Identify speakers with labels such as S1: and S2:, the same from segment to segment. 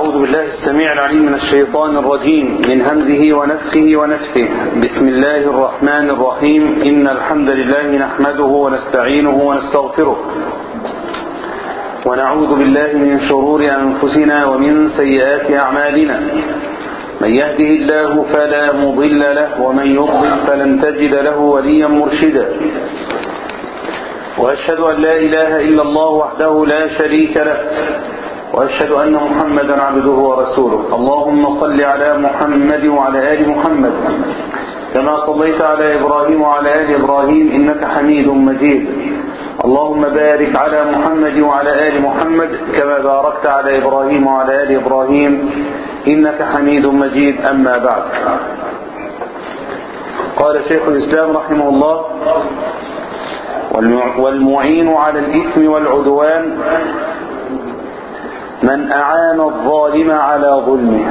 S1: أعوذ بالله السميع العليم من الشيطان الرجيم من همزه ونفخه ونفثه بسم الله الرحمن الرحيم إن الحمد لله نحمده ونستعينه ونستغفره ونعوذ بالله من شرور أنفسنا ومن سيئات أعمالنا من يهده الله فلا مضل له ومن يضلل فلن تجد له وليا مرشدا وأشهد أن لا إله إلا الله وحده لا شريك له وأشهد أن محمدا عبده ورسوله اللهم صل على محمد وعلى آل محمد كما صليت على إبراهيم وعلى آل إبراهيم إنك حميد مجيد اللهم بارك على محمد وعلى آل محمد كما باركت على إبراهيم وعلى آل إبراهيم إنك حميد مجيد أما بعد قال شيخ الإسلام رحمه الله والمعين على الإثم والعدوان من أعان الظالم على ظلمه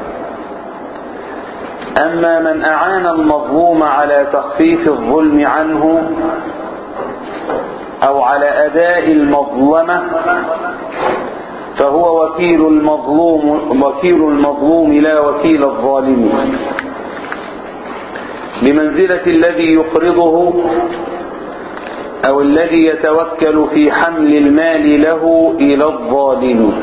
S1: أما من أعان المظلوم على تخفيف الظلم عنه أو على أداء المظلمة فهو وكيل المظلوم وكيل المظلوم لا وكيل الظالم بمنزلة الذي يقرضه أو الذي يتوكل في حمل المال له إلى الظالم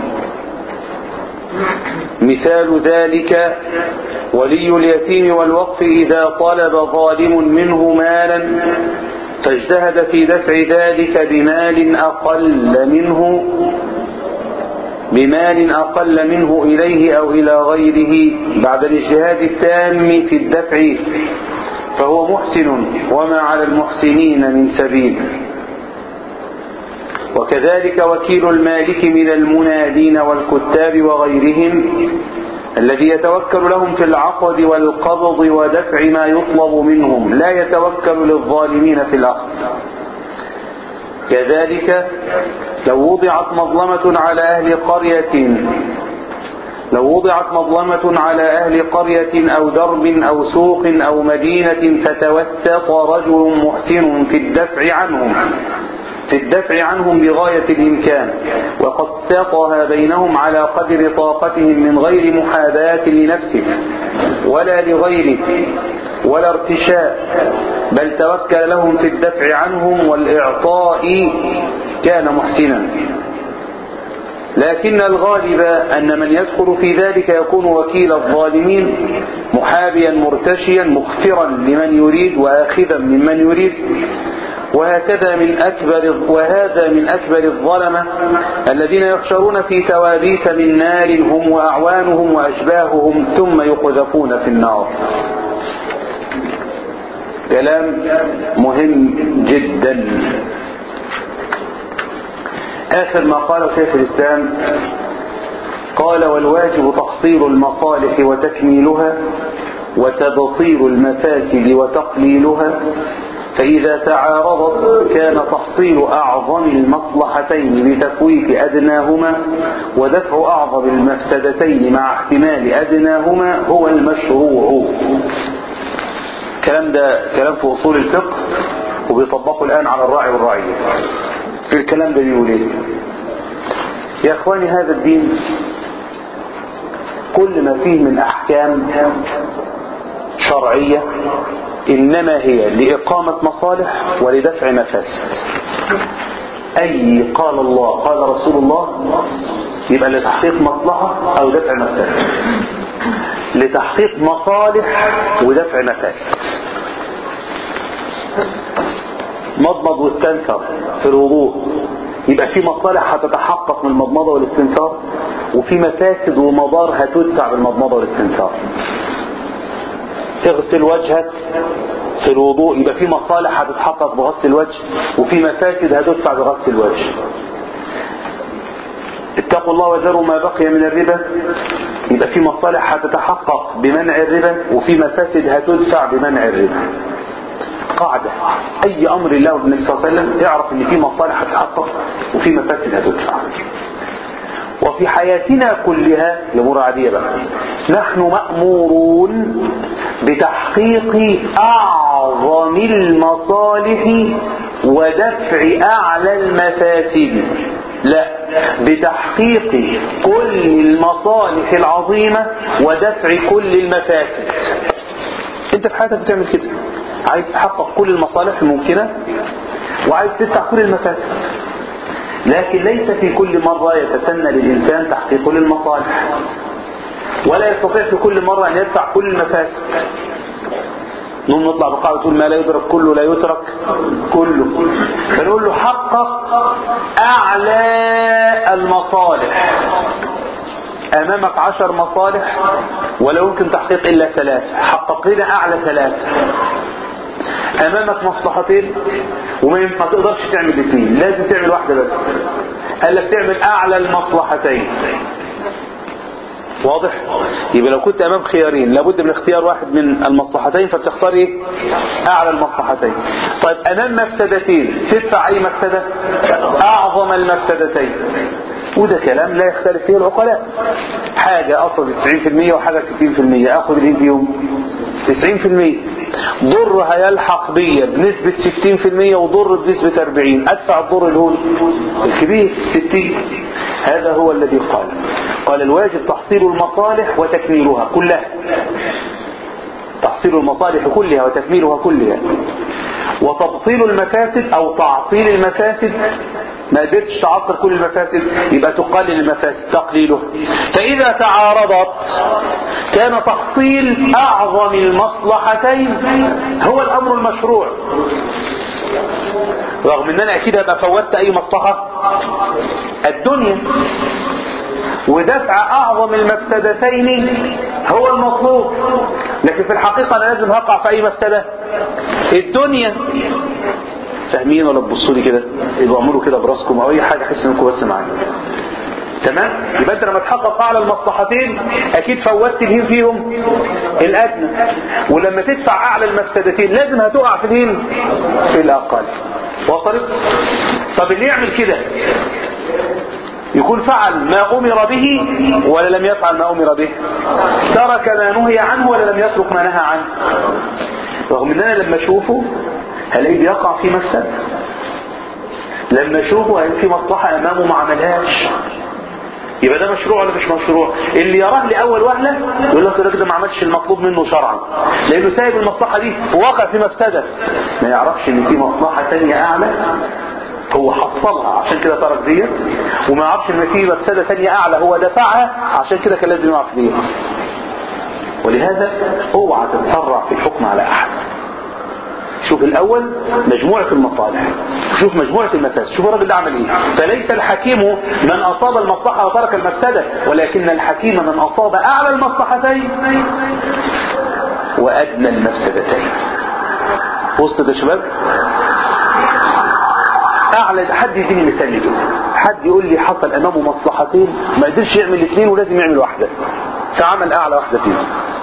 S1: مثال ذلك ولي اليتيم والوقف إذا طلب ظالم منه مالا فاجتهد في دفع ذلك بمال أقل منه بمال أقل منه إليه أو إلى غيره بعد الاجتهاد التام في الدفع فهو محسن وما على المحسنين من سبيل وكذلك وكيل المالك من المنادين والكتاب وغيرهم الذي يتوكل لهم في العقد والقبض ودفع ما يطلب منهم لا يتوكل للظالمين في الأخذ كذلك لو وضعت مظلمة على أهل قرية لو وضعت مظلمة على أهل قرية أو درب أو سوق أو مدينة فتوسط رجل محسن في الدفع عنهم في الدفع عنهم بغاية الإمكان وقسطها بينهم على قدر طاقتهم من غير محاباة لنفسه ولا لغيره ولا ارتشاء بل توكل لهم في الدفع عنهم والإعطاء كان محسنا لكن الغالب أن من يدخل في ذلك يكون وكيل الظالمين محابيا مرتشيا مغفرا لمن يريد وآخذا ممن يريد وهكذا من أكبر وهذا من أكبر الظلمة الذين يحشرون في توابيت من نار هم وأعوانهم وأشباههم ثم يقذفون في النار كلام مهم جدا آخر ما قال شيخ الإسلام قال والواجب تحصيل المصالح وتكميلها وتبطير المفاسد وتقليلها فإذا تعارضت كان تحصيل أعظم المصلحتين بتفويت أدناهما ودفع أعظم المفسدتين مع احتمال أدناهما هو المشروع الكلام ده كلام في أصول الفقه وبيطبقه الآن على الراعي والرعية في الكلام ده بيقول ايه يا اخواني هذا الدين كل ما فيه من احكام شرعية انما هي لإقامة مصالح ولدفع مفاسد اي قال الله قال رسول الله يبقى لتحقيق مصلحة او دفع مفاسد لتحقيق مصالح ودفع مفاسد مضمض واستنثر في الوضوء يبقى في مصالح هتتحقق من المضمضة والاستنثار وفي مفاسد ومضار هتدفع بالمضمضة والاستنثار تغسل وجهك في الوضوء يبقى في مصالح هتتحقق بغسل الوجه وفي مفاسد هتدفع بغسل الوجه اتقوا الله وذروا ما بقي من الربا يبقى في مصالح هتتحقق بمنع الربا وفي مفاسد هتدفع بمنع الربا قاعدة اي امر الله والنبي صلى الله عليه وسلم اعرف ان في مصالح هتتحقق وفي مفاسد هتدفع وفي حياتنا كلها الامور عادية بقى نحن مأمورون بتحقيق اعظم المصالح ودفع اعلى المفاسد لا بتحقيق كل المصالح العظيمة ودفع كل المفاسد انت في حياتك بتعمل كده عايز تحقق كل المصالح الممكنة وعايز تدفع كل المفاسد لكن ليس في كل مرة يتسنى للإنسان تحقيق للمصالح ولا يستطيع في كل مرة أن يدفع كل المفاسد نقوم نطلع بقاعدة تقول ما لا يدرك كله لا يترك كله فنقول له حقق أعلى المصالح أمامك عشر مصالح ولا يمكن تحقيق إلا ثلاث حقق لنا أعلى ثلاث أمامك مصلحتين وما ما تقدرش تعمل الاثنين لازم تعمل واحدة بس قال لك تعمل أعلى المصلحتين واضح يبقى لو كنت امام خيارين لابد من اختيار واحد من المصلحتين فبتختار ايه اعلى المصلحتين طيب امام مفسدتين تدفع اي مفسدة اعظم المفسدتين وده كلام لا يختلف فيه العقلاء حاجة اصلا 90% وحاجة 60% اخذ الايه فيهم 90% ضرها يلحق بيا بنسبة 60% وضر بنسبة 40 ادفع الضر الهون الكبير 60 هذا هو الذي قال قال الواجب تحصيل المصالح وتكميلها كلها تحصيل المصالح كلها وتكميلها كلها وتبطيل المفاسد او تعطيل المفاسد ما قدرتش تعطل كل المفاسد يبقى تقلل المفاسد تقليله فإذا تعارضت كان تحصيل أعظم المصلحتين هو الأمر المشروع رغم ان انا اكيد هبقى فوتت اي مصلحة الدنيا ودفع اعظم المفسدتين هو المطلوب لكن في الحقيقة انا لازم هقع في اي مفسدة الدنيا فاهمين ولا تبصوا لي كده يبقى اعملوا كده براسكم او اي حاجة احس انكم بس معايا تمام يبقى انت لما تحقق اعلى المصلحتين اكيد فوتت الهين فيهم الادنى ولما تدفع اعلى المفسدتين لازم هتقع في الهين في الاقل وصلت طب اللي يعمل كده يكون فعل ما امر به ولا لم يفعل ما امر به ترك ما نهي عنه ولا لم يترك ما نهى عنه رغم ان انا لما اشوفه هلاقيه بيقع في مفسد لما اشوفه هلاقي في مصلحة امامه ما عملهاش يبقى ده مشروع ولا مش مشروع اللي يراه لاول وهله يقول لك الراجل ده ما عملش المطلوب منه شرعا لانه سايب المصلحه دي وواقع في مفسده ما يعرفش ان في مصلحه ثانيه اعلى هو حصلها عشان كده ترك ديت وما يعرفش ان في مفسده ثانيه اعلى هو دفعها عشان كده كان لازم يقع في ديت ولهذا اوعى تتسرع في الحكم على احد شوف الاول مجموعة المصالح شوف مجموعة المفاسد شوف الراجل ده عمل ايه فليس الحكيم من اصاب المصلحة وترك المفسدة ولكن الحكيم من اصاب اعلى المصلحتين وادنى المفسدتين وسط يا شباب اعلى حد يديني مثال لي حد يقول لي حصل امامه مصلحتين ما قدرش يعمل الاثنين ولازم يعمل واحدة فعمل اعلى واحدة فيهم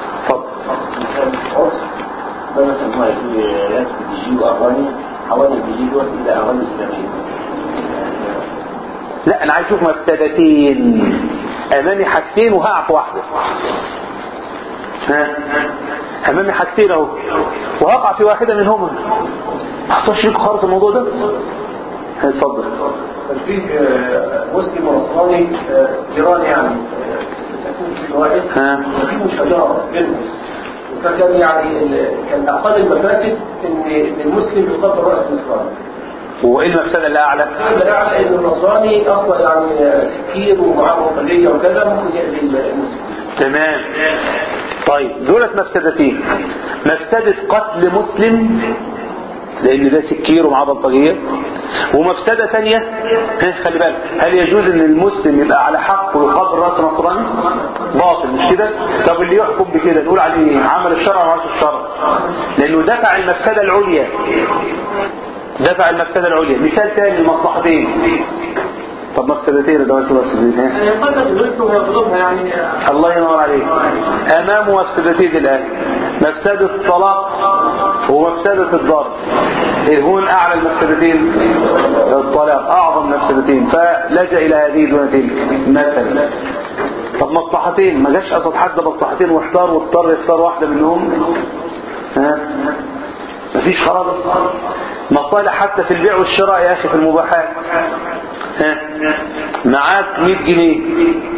S1: اتفضل
S2: ده مثلا هو يقول يكتب بيجيب اغاني حوالي بيجيب وقت الى اغاني اسلاميه
S1: لا انا عايز اشوف مفسدتين امامي حاجتين وهقع في واحده ها امامي حاجتين اهو وهقع في واحده منهما ما حصلش لكم خالص الموضوع ده اتفضل
S3: في مسلم ونصراني جيران يعني ساكنين في واحد
S1: ها
S3: وفيهم شجره بينهم فكان يعني ال- كان اقل المفاسد ان إن المسلم يقبل راس النصراني
S1: وايه المفسده اللي اعلى
S3: هذا اعلى ان النصراني اصلا يعني سكين ومعاه بليه وكذا ممكن يأذي المسلم
S1: تمام طيب دولت مفسدتين مفسدة قتل مسلم لان ده سكير ومعاه بلطجية ومفسدة تانية ها خلي بالك هل يجوز ان المسلم يبقى على حق ويقابل راس نصراني باطل مش كده طب اللي يحكم بكده نقول عليه ايه عمل الشرع وما عملش الشرع لانه دفع المفسدة العليا دفع المفسدة العليا مثال تاني المصلحتين طب مفسدتين ده مفسدتين ها
S3: قتل بنته ويظلمها يعني
S1: الله ينور عليك امامه مفسدتين الان مفسدة الطلاق ومفسدة الضرب إيه هون اعلى المفسدتين الطلاق اعظم مفسدتين فلجأ الى هذه دون تلك مثلا طب مصلحتين ما جاش قصد حد مصلحتين واحتار واضطر يختار واحدة منهم ها مفيش خالص مصالح حتى في البيع والشراء يا اخي في المباحات ها معاك 100 جنيه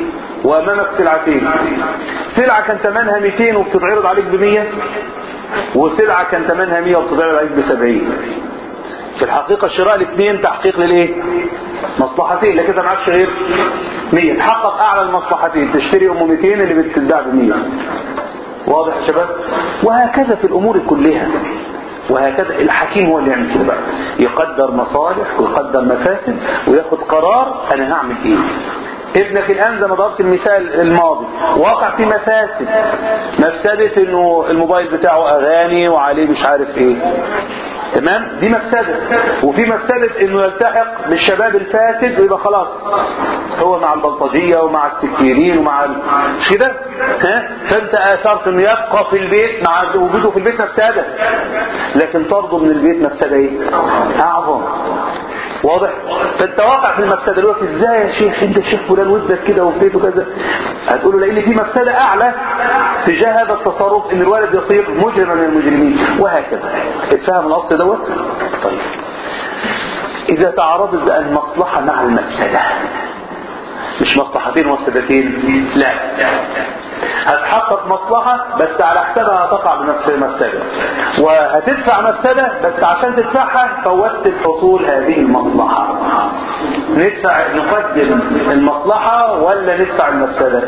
S1: وامامك سلعتين سلعة كان ثمنها 200 وبتتعرض عليك ب 100 وسلعة كان ثمنها 100 وبتتعرض عليك ب 70 في الحقيقة شراء الاثنين تحقيق للايه مصلحتين لكن انت معكش غير 100 تحقق اعلى المصلحتين تشتري ام 200 اللي بتتباع ب 100 واضح يا شباب وهكذا في الامور كلها وهكذا الحكيم هو اللي يعمل كده بقى يقدر مصالح ويقدر مفاسد وياخد قرار انا هعمل ايه ابنك الان زي ما ضربت المثال الماضي واقع في مفاسد مفسدة انه الموبايل بتاعه اغاني وعليه مش عارف ايه تمام دي مفسدة وفي مفسدة انه يلتحق بالشباب الفاسد ويبقى خلاص هو مع البلطجية ومع السكيرين ومع ال... مش كده ها فانت اثرت انه يبقى في البيت مع وجوده في البيت مفسدة لكن طرده من البيت مفسدة ايه اعظم واضح فانت واقع في المفسده دلوقتي ازاي يا شيخ انت الشيخ فلان ودك كده وفيته كذا هتقول له لان في مفسده اعلى تجاه هذا التصرف ان الولد يصير مجرما من المجرمين وهكذا اتفهم الاصل دوت طيب اذا تعارضت بقى المصلحه مع المفسده مش مصلحتين ومفسدتين لا هتحقق مصلحة بس على حسابها هتقع بنفس مفسدة وهتدفع مفسدة بس عشان تدفعها فوتت الحصول هذه المصلحة ندفع نقدم المصلحة ولا ندفع المفسدة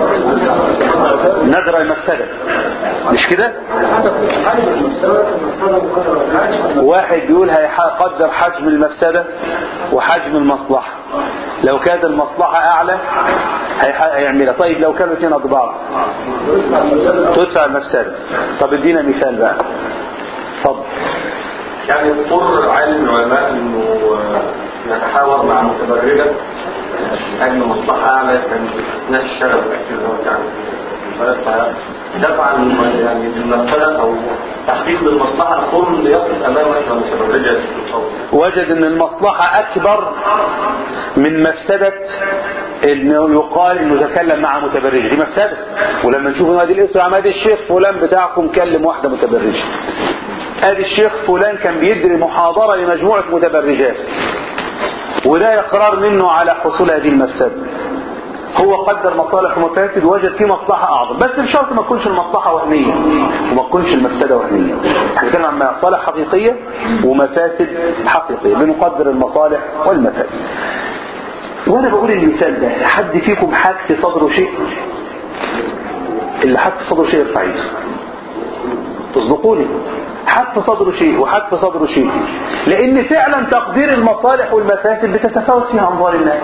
S1: ندرى المفسدة مش كده واحد بيقول هيقدر حجم المفسدة وحجم المصلحة لو كانت المصلحة اعلى هيعملها طيب لو كانوا اثنين قد بعض تدفع المفسدة طب ادينا مثال بقى اتفضل
S4: يعني اضطر عالم العلماء انه يتحاور مع متبرجة اجل مصلحة اعلى كان اثناء الشغب الاكل يعني دفعا يعني بالمفسدة او تحقيق للمصلحة اضطر يقف امام احدى متبرجة
S1: وجد ان المصلحة اكبر من مفسدة انه يقال انه تكلم مع متبرجة دي مفسدة ولما نشوف هذه الاسم عم ادي الشيخ فلان بتاعكم كلم واحدة متبرجة ادي الشيخ فلان كان بيدري محاضرة لمجموعة متبرجات وده اقرار منه على حصول هذه المفسدة هو قدر مصالح ومفاسد وجد فيه مصلحة أعظم بس بشرط ما تكونش المصلحة وهمية وما تكونش المفسدة وهمية احنا بنتكلم عن مصالح حقيقية ومفاسد حقيقية بنقدر المصالح والمفاسد وانا بقول المثال ده حد فيكم حاك في صدره شيء اللي حاك في صدره شيء يرفع ايده تصدقوني حاك في صدره شيء وحاك في صدره شيء لان فعلا تقدير المصالح والمفاسد بتتفاوت فيها انظار الناس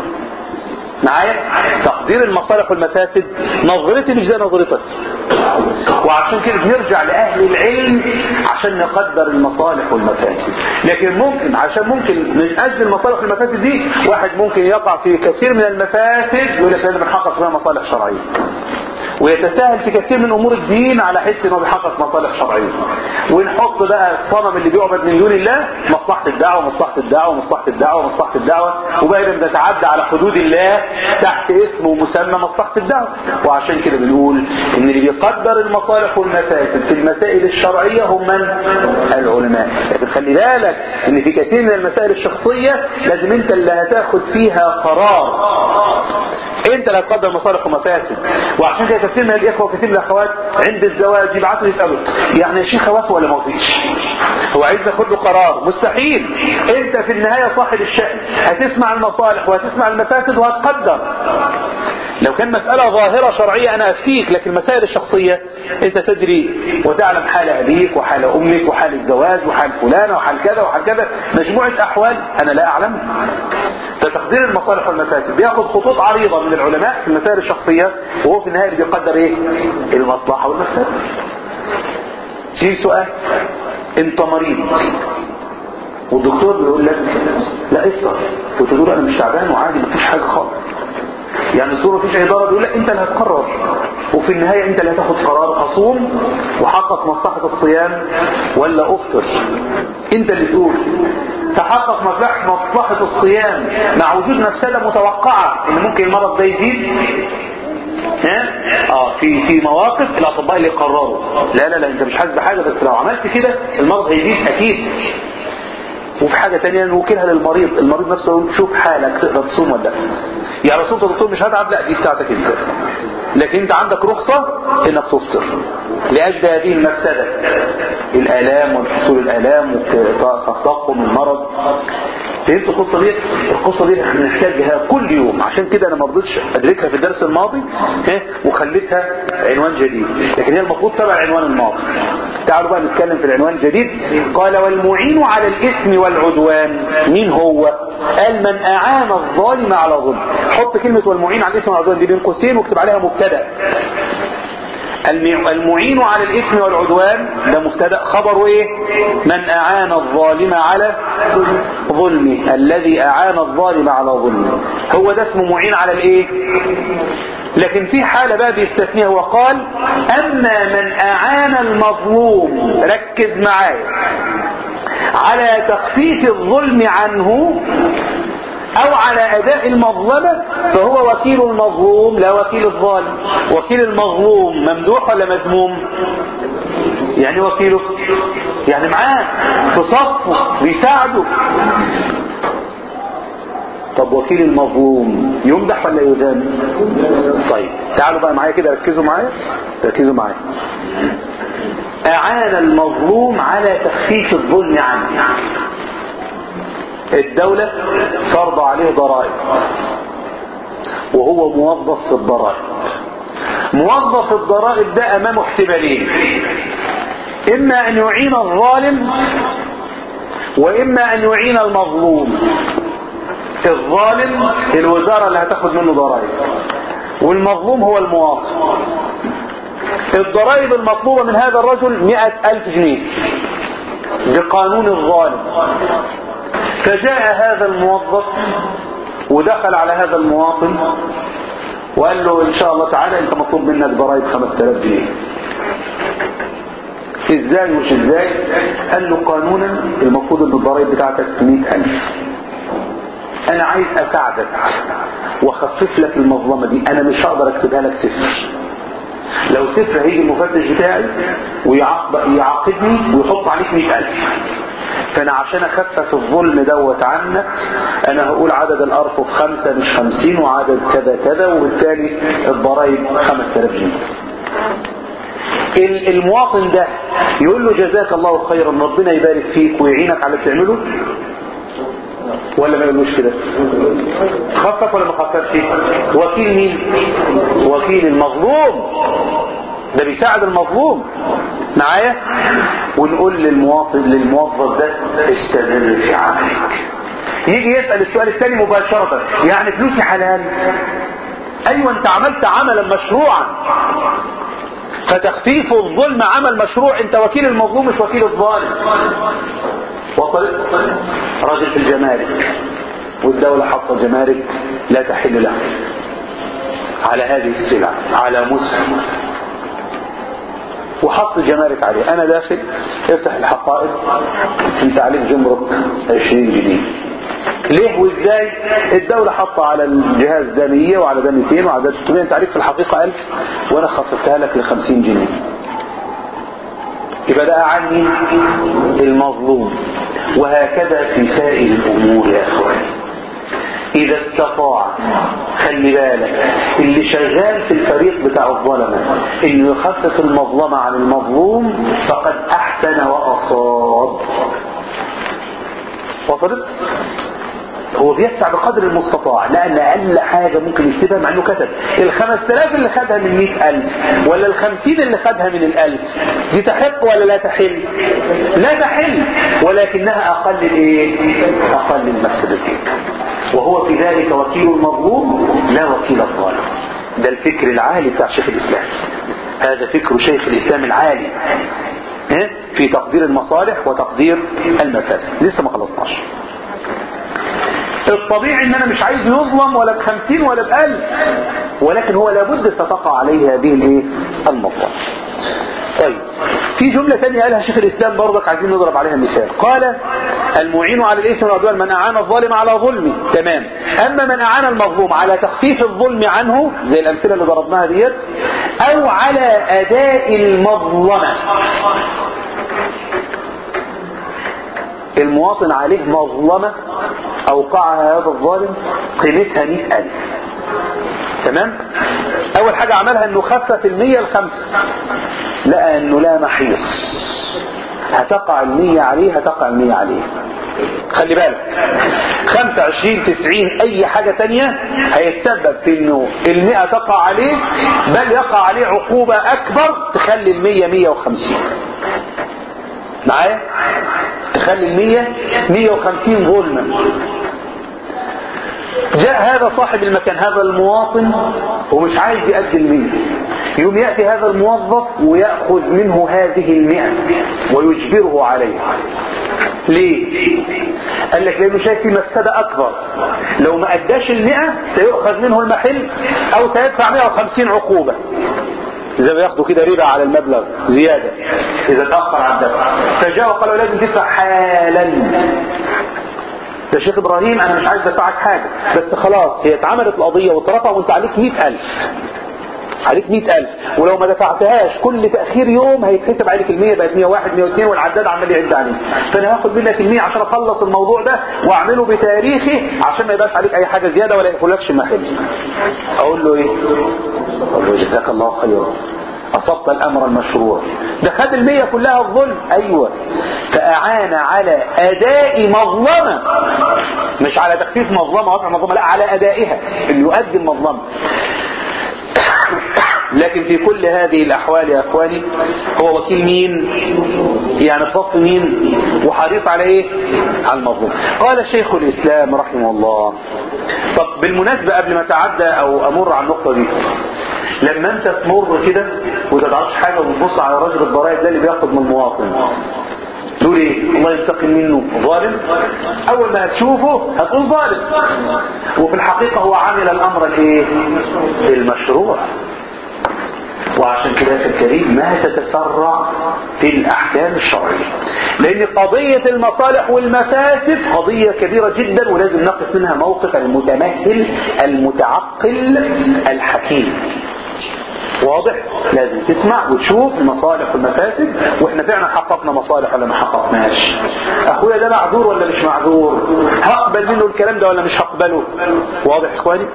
S1: معايا تقدير المصالح والمفاسد نظرتي مش زي نظرتك وعشان كده بنرجع لأهل العلم عشان نقدر المصالح والمفاسد لكن ممكن عشان ممكن من أجل المصالح والمفاسد دي واحد ممكن يقع في كثير من المفاسد يقول لك لازم نحقق فيها مصالح شرعية ويتساهل في كثير من امور الدين على حس انه بيحقق مصالح شرعيه ونحط بقى الصنم اللي بيعبد من دون الله مصلحه الدعوه مصلحه الدعوه مصلحه الدعوه مصلحه الدعوه وبقى اذا بنتعدى على حدود الله تحت اسم ومسمى مصلحه الدعوه وعشان كده بنقول ان اللي بيقدر المصالح والمفاسد في المسائل الشرعيه هم من العلماء لكن خلي بالك ان في كثير من المسائل الشخصيه لازم انت اللي هتاخد فيها قرار انت اللي هتقدر مصالح ومفاسد وعشان كده كثير من الاخوه وكثير من الاخوات عند الزواج يبعثوا يسالوا يعني يا شيخ وافق ولا ما وافقش هو عايز ياخد له قرار مستحيل انت في النهايه صاحب الشأن هتسمع المصالح وهتسمع المفاسد وهتقدر لو كان مسألة ظاهرة شرعية أنا أفتيك لكن المسائل الشخصية أنت تدري وتعلم حال أبيك وحال أمك وحال الزواج وحال فلانة وحال كذا وحال كذا مجموعة أحوال أنا لا أعلم فتقدير المصالح والمفاسد بياخد خطوط عريضة من العلماء في المسائل الشخصية وهو في النهاية اللي بيقدر إيه المصلحة والمفسدة في سؤال أنت مريض والدكتور بيقول لك لا افطر وتقول انا مش تعبان وعادي مفيش حاجه خالص يعني الدكتور مفيش اداره بيقول لك انت اللي هتقرر وفي النهايه انت اللي هتاخد قرار اصوم وحقق مصلحه الصيام ولا افطر انت اللي تقول تحقق مصلحه الصيام مع وجود مفسده متوقعه ان ممكن المرض ده يزيد ها اه في في مواقف الاطباء اللي يقرروا لا لا لا انت مش حاسس بحاجه بس لو عملت كده المرض هيزيد اكيد وفي حاجة تانية نوكلها للمريض المريض نفسه يقول شوف حالك تقدر تصوم ولا لا يعني لو صمت يا دكتور مش هتعب لا دي بتاعتك انت لكن انت عندك رخصة انك تفطر لأجل هذه المفسدة الآلام وحصول الآلام وتضخم المرض فهمت القصة دي القصة دي احنا بنحتاجها كل يوم عشان كده انا ما رضيتش ادركها في الدرس الماضي ها وخليتها عنوان جديد لكن هي المفروض تبع العنوان الماضي تعالوا بقى نتكلم في العنوان الجديد قال والمعين على الإثم والعدوان مين هو قال من أعان الظالم على ظلم حط كلمة والمعين على الإثم والعدوان دي بين قوسين واكتب عليها مبتدا المعين على الإثم والعدوان ده مبتدا خبره ايه من أعان الظالم على ظلمه الذي أعان الظالم على ظلمه هو ده اسمه معين على الايه لكن في حالة بقى بيستثنيها وقال أما من أعان المظلوم ركز معايا على تخفيف الظلم عنه او على اداء المظلمة فهو وكيل المظلوم لا وكيل الظالم وكيل المظلوم ممدوح ولا مذموم يعني وكيله يعني معاه في صفه بيساعده طب وكيل المظلوم يمدح ولا يذم طيب تعالوا بقى معايا كده ركزوا معايا ركزوا معايا اعان المظلوم على تخفيف الظلم عنه الدولة فرض عليه ضرائب وهو موظف في الضرائب موظف الضرائب ده امامه احتمالين اما ان يعين الظالم واما ان يعين المظلوم الظالم الوزارة اللي هتاخد منه ضرائب والمظلوم هو المواطن الضرائب المطلوبة من هذا الرجل مئة ألف جنيه بقانون الظالم فجاء هذا الموظف ودخل على هذا المواطن وقال له ان شاء الله تعالى انت مطلوب منك ضرائب 5000 جنيه ازاي مش ازاي قال له قانونا المفروض ان الضرائب بتاعتك 100000 انا عايز اساعدك واخفف لك المظلمة دي انا مش هقدر اكتبها لك صفر لو صفر هيجي المفتش بتاعي ويعاقبني ويحط عليك 100000 فانا عشان اخفف الظلم دوت عنك انا هقول عدد الارفف خمسة مش خمسين وعدد كذا كذا وبالتالي الضرائب خمس تلاف جنيه المواطن ده يقول له جزاك الله خيرا ربنا يبارك فيك ويعينك على اللي بتعمله ولا ما يقولوش كده خفف ولا ما خففش وكيل مين وكيل المظلوم ده بيساعد المظلوم معايا ونقول للمواطن للموظف ده استمر في عملك يجي يسأل السؤال الثاني مباشرة يعني فلوسي حلال ايوه انت عملت عملا مشروعا فتخفيف الظلم عمل مشروع انت وكيل المظلوم مش وكيل الظالم وصلت راجل في الجمارك والدولة حاطة جمارك لا تحل له على هذه السلع على مسلم وحط جمارك عليه انا داخل افتح الحقائب انت عليك جمرك 20 جنيه ليه وازاي الدولة حاطة على الجهاز ده 100 وعلى ده 200 وعلى ده 600 انت عليك في الحقيقة 1000 وانا خففتها لك ل 50 جنيه يبقى ده عني المظلوم وهكذا في سائر الامور يا اخواني اذا استطاع خلي بالك اللي شغال في الفريق بتاع الظلمة انه يخفف المظلمة عن المظلوم فقد احسن واصاب وصلت هو بيسعى بقدر المستطاع لان اقل حاجة ممكن يكتبها مع انه كتب الخمس تلاف اللي خدها من مئة الف ولا الخمسين اللي خدها من الالف دي تحق ولا لا تحل لا تحل ولكنها اقل الايه اقل المفسدتين وهو في ذلك وكيل المظلوم لا وكيل الظالم ده الفكر العالي بتاع شيخ الاسلام هذا فكر شيخ الاسلام العالي في تقدير المصالح وتقدير المفاسد لسه ما خلصناش الطبيعي ان انا مش عايز يظلم ولا بخمسين ولا بألف ولكن هو لابد ستقع عليه هذه الايه المظلمة طيب في جملة ثانية قالها شيخ الإسلام برضك عايزين نضرب عليها مثال قال المعين على الإثم والعدوان من أعان الظالم على ظلمه تمام أما من أعان المظلوم على تخفيف الظلم عنه زي الأمثلة اللي ضربناها ديت أو على أداء المظلمة المواطن عليه مظلمة أوقعها هذا الظالم قيمتها مئة ألف تمام أول حاجة عملها أنه خفف المية الخمسة لقى أنه لا محيص هتقع المية عليه هتقع المية عليه خلي بالك 25 90 اي حاجة تانية هيتسبب في انه المئة تقع عليه بل يقع عليه عقوبة اكبر تخلي المية 150 معايا تخلي المية 150 ظلما جاء هذا صاحب المكان هذا المواطن ومش عايز يؤدي المية يوم يأتي هذا الموظف ويأخذ منه هذه المئة ويجبره عليها ليه قال لك لانه شايف في مفسدة اكبر لو ما اداش المئة سيؤخذ منه المحل او سيدفع 150 عقوبة زي ما ياخدوا كده ربا على المبلغ زيادة اذا تأخر عن الدفع فجاء وقال له لازم تدفع حالا يا شيخ ابراهيم انا مش عايز ادفعك حاجة بس خلاص هي اتعملت القضية واترفع وانت عليك 100000 عليك 100000 ولو ما دفعتهاش كل تأخير يوم هيتحسب عليك المية بقت 101 102 والعداد عمال يعد عليك فانا هاخد منك المية عشان اخلص الموضوع ده واعمله بتاريخي عشان ما يبقاش عليك اي حاجة زيادة ولا يقفلكش المحل اقول له ايه اقول له جزاك الله خيرا أصبت الأمر المشروع ده خد المية كلها الظلم أيوة فأعان على أداء مظلمة مش على تخفيف مظلمة وضع مظلمة لا على أدائها اللي يؤدي المظلمة لكن في كل هذه الأحوال يا أخواني هو وكيل مين يعني صف مين وحريص على إيه على المظلوم قال شيخ الإسلام رحمه الله طب بالمناسبة قبل ما تعدى أو أمر على النقطة دي لما أنت تمر كده وإذا تعرفش حاجة وتبص على رجل الضرائب ده اللي بياخد من المواطن تقول ايه الله ينتقم منه ظالم اول ما هتشوفه هتقول ظالم وفي الحقيقة هو عامل الامر الايه المشروع وعشان كده في الكريم ما تتسرع في الأحكام الشرعية لأن قضية المصالح والمفاسد قضية كبيرة جدا ولازم نقف منها موقف المتمهل المتعقل الحكيم واضح لازم تسمع وتشوف المصالح والمفاسد واحنا فعلا حققنا مصالح ولا ما حققناش اخويا ده معذور ولا مش معذور هقبل منه الكلام ده ولا مش هقبله واضح اخواني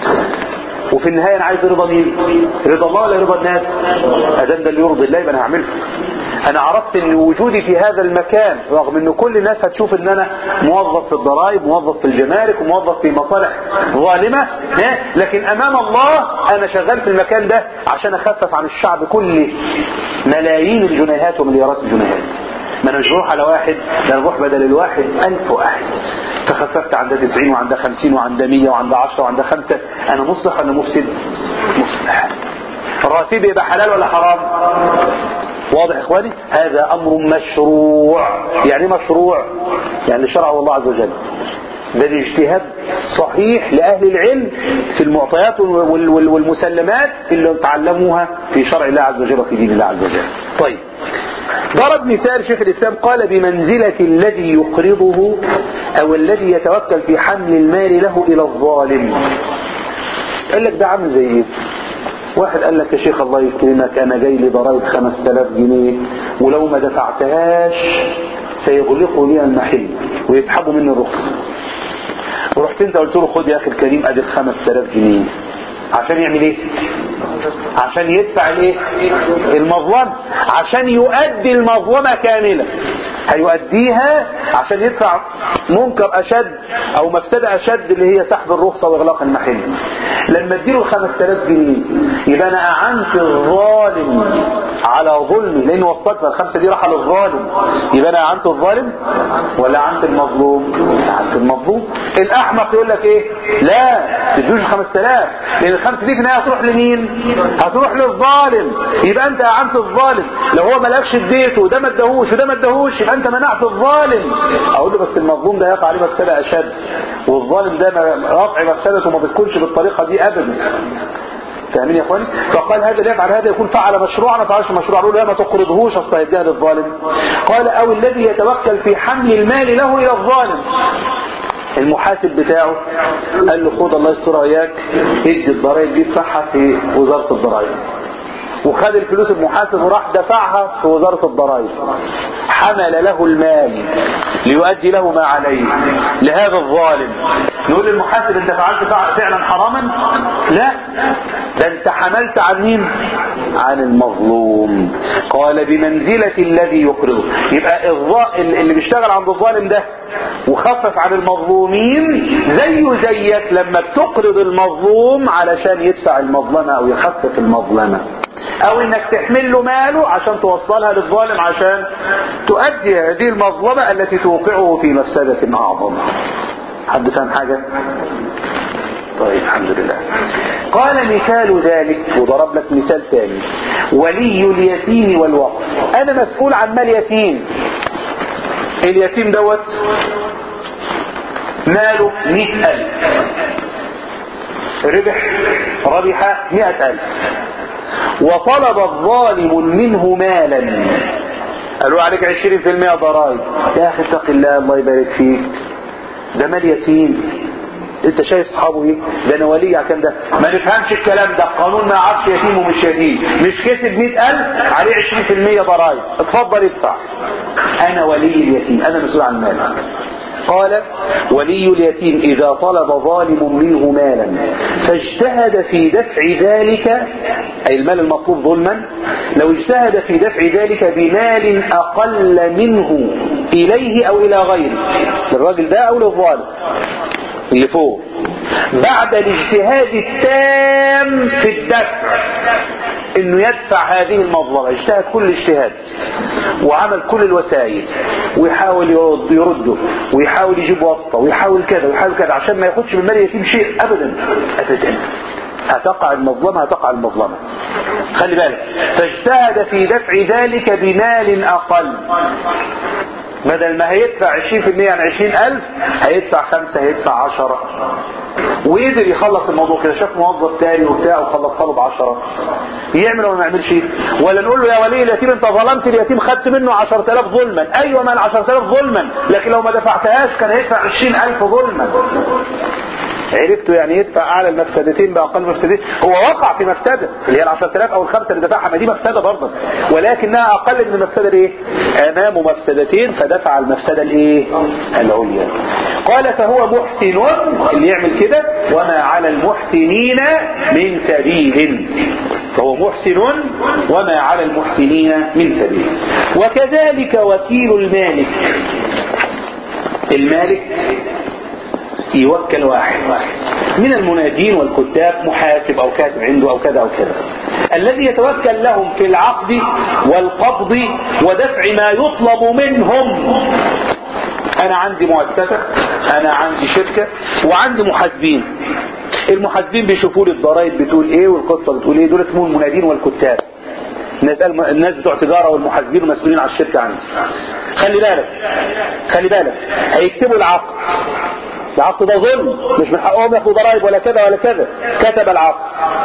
S1: وفي النهاية انا عايز رضا مين رضا الله ولا رضا الناس ادام ده اللي يرضي الله يبقى انا هعمله انا عرفت ان وجودي في هذا المكان رغم ان كل الناس هتشوف ان انا موظف في الضرائب موظف في الجمارك وموظف في مصالح ظالمة لكن امام الله انا شغال في المكان ده عشان اخفف عن الشعب كله ملايين الجنيهات ومليارات الجنيهات ما انا مش بروح على واحد ده انا بروح بدل الواحد ألف واحد فخففت عند 90 وعند 50 وعند 100 وعند 10 وعند 5 انا مصلح ولا مفسد مصلح راتبي يبقى حلال ولا حرام واضح يا اخواني هذا امر مشروع يعني مشروع يعني شرعه الله عز وجل ده الاجتهاد صحيح لأهل العلم في المعطيات والمسلمات اللي تعلموها في شرع الله عز وجل وفي دين الله عز وجل طيب ضرب مثال شيخ الإسلام قال بمنزلة الذي يقرضه أو الذي يتوكل في حمل المال له إلى الظالم قال لك ده عامل زي ايه واحد قال لك يا شيخ الله يكرمك انا جاي لي ضرائب 5000 جنيه ولو ما دفعتهاش سيغلقوا لي المحل ويسحبوا مني الرخصه ورحت انت قلت له خد يا اخي الكريم ادي ال 5000 جنيه عشان يعمل ايه عشان يدفع الايه المظلمه عشان يؤدي المظلمه كامله هيؤديها عشان يدفع منكر اشد او مفسده اشد اللي هي سحب الرخصه واغلاق المحل لما اديله ال 5000 جنيه يبقى انا اعنت الظالم على ظلمي لان وصلت الخمسه دي راحه للظالم يبقى انا اعنت الظالم ولا اعنت المظلوم اعنت المظلوم الاحمق يقول لك ايه لا تدوش 5000 لان الخمسه دي في النهايه هتروح لمين هتروح للظالم يبقى انت اعنت الظالم لو هو مالكش اديته وده ما اداهوش وده ما اداهوش يبقى انت منعت الظالم اقول له بس المظلوم ده يقع عليه مفسده اشد والظالم ده رفع مفسدته ما بتكونش بالطريقه دي ابدا فاهمين يا اخواني فقال هذا اللي يفعل هذا يكون فعل مشروع ما فعلش مشروع قالوا لا ما تقرضهوش اصلا يديها للظالم قال او الذي يتوكل في حمل المال له الى الظالم المحاسب بتاعه قال له خد الله يستر اياك ادي الضرائب دي ادفعها في وزاره الضرائب وخد الفلوس المحاسب وراح دفعها في وزارة الضرائب حمل له المال ليؤدي له ما عليه لهذا الظالم نقول للمحاسب انت فعلت فعلا حراما لا ده انت حملت عن مين عن المظلوم قال بمنزلة الذي يقرضه يبقى الظ- اللي بيشتغل عند الظالم ده وخفف عن المظلومين زيه زيك لما بتقرض المظلوم علشان يدفع المظلمة او يخفف المظلمة او انك تحمل له ماله عشان توصلها للظالم عشان تؤدي هذه المظلمة التي توقعه في مفسدة اعظم حد فاهم حاجة طيب الحمد لله قال مثال ذلك وضرب لك مثال ثاني ولي اليتيم والوقف انا مسؤول عن مال يتيم اليتيم دوت ماله مئة ألف ربح ربح مئة ألف وطلب الظالم منه مالا قالوا عليك عشرين في المئة ضرائب يا أخي اتق الله الله يبارك فيك ده مال يتيم انت شايف صحابه ايه ده انا ولي كام ده ما نفهمش الكلام ده القانون ما يعرفش يتيم ومش يتيم مش كسب 100000 عليه 20% ضرائب اتفضل ادفع انا ولي اليتيم انا مسؤول عن المال قال ولي اليتيم إذا طلب ظالم منه مالا فاجتهد في دفع ذلك أي المال المطلوب ظلما لو اجتهد في دفع ذلك بمال أقل منه إليه أو إلى غيره للراجل ده أو للظالم اللي فوق بعد الاجتهاد التام في الدفع انه يدفع هذه المظلمة اجتهد كل اجتهاد وعمل كل الوسائل ويحاول يرد يرده ويحاول يجيب واسطة ويحاول كذا ويحاول كذا عشان ما ياخدش من مال يتيم شيء ابدا ابدا هتقع المظلمة هتقع المظلمة خلي بالك فاجتهد في دفع ذلك بمال اقل بدل ما هيدفع 20% عن 20000 هيدفع خمسة هيدفع عشرة وقدر يخلص الموضوع كده شاف موظف تاني وبتاع وخلصها له ب 10 يعمل ولا ما يعملش ولا نقول له يا ولي اليتيم انت ظلمت اليتيم خدت منه 10000 ظلما ايوه ما ال 10000 ظلما لكن لو ما دفعتهاش كان هيدفع 20000 ظلما عرفتوا يعني يدفع اعلى المفسدتين باقل مفسدتين هو وقع في مفسده اللي هي ال 10000 او الخمسه اللي دفعها ما دي مفسده برضه ولكنها اقل من المفسده الايه؟ امامه مفسدتين فدفع المفسده الايه؟ العليا قال فهو محسن اللي يعمل كده وما على المحسنين من سبيل فهو محسن وما على المحسنين من سبيل وكذلك وكيل المالك المالك يوكل واحد من المنادين والكتاب محاسب او كاتب عنده او كذا او كذا الذي يتوكل لهم في العقد والقبض ودفع ما يطلب منهم انا عندي مؤسسة انا عندي شركة وعندي محاسبين المحاسبين بيشوفوا لي الضرائب بتقول ايه والقصة بتقول ايه دول اسمهم المنادين والكتاب الناس الناس بتوع تجاره والمحاسبين والمسؤولين على الشركه عندي خلي بالك خلي بالك هيكتبوا العقد العقد ده ظلم مش من حقهم ياخدوا ضرائب ولا كذا ولا كذا كتب العقد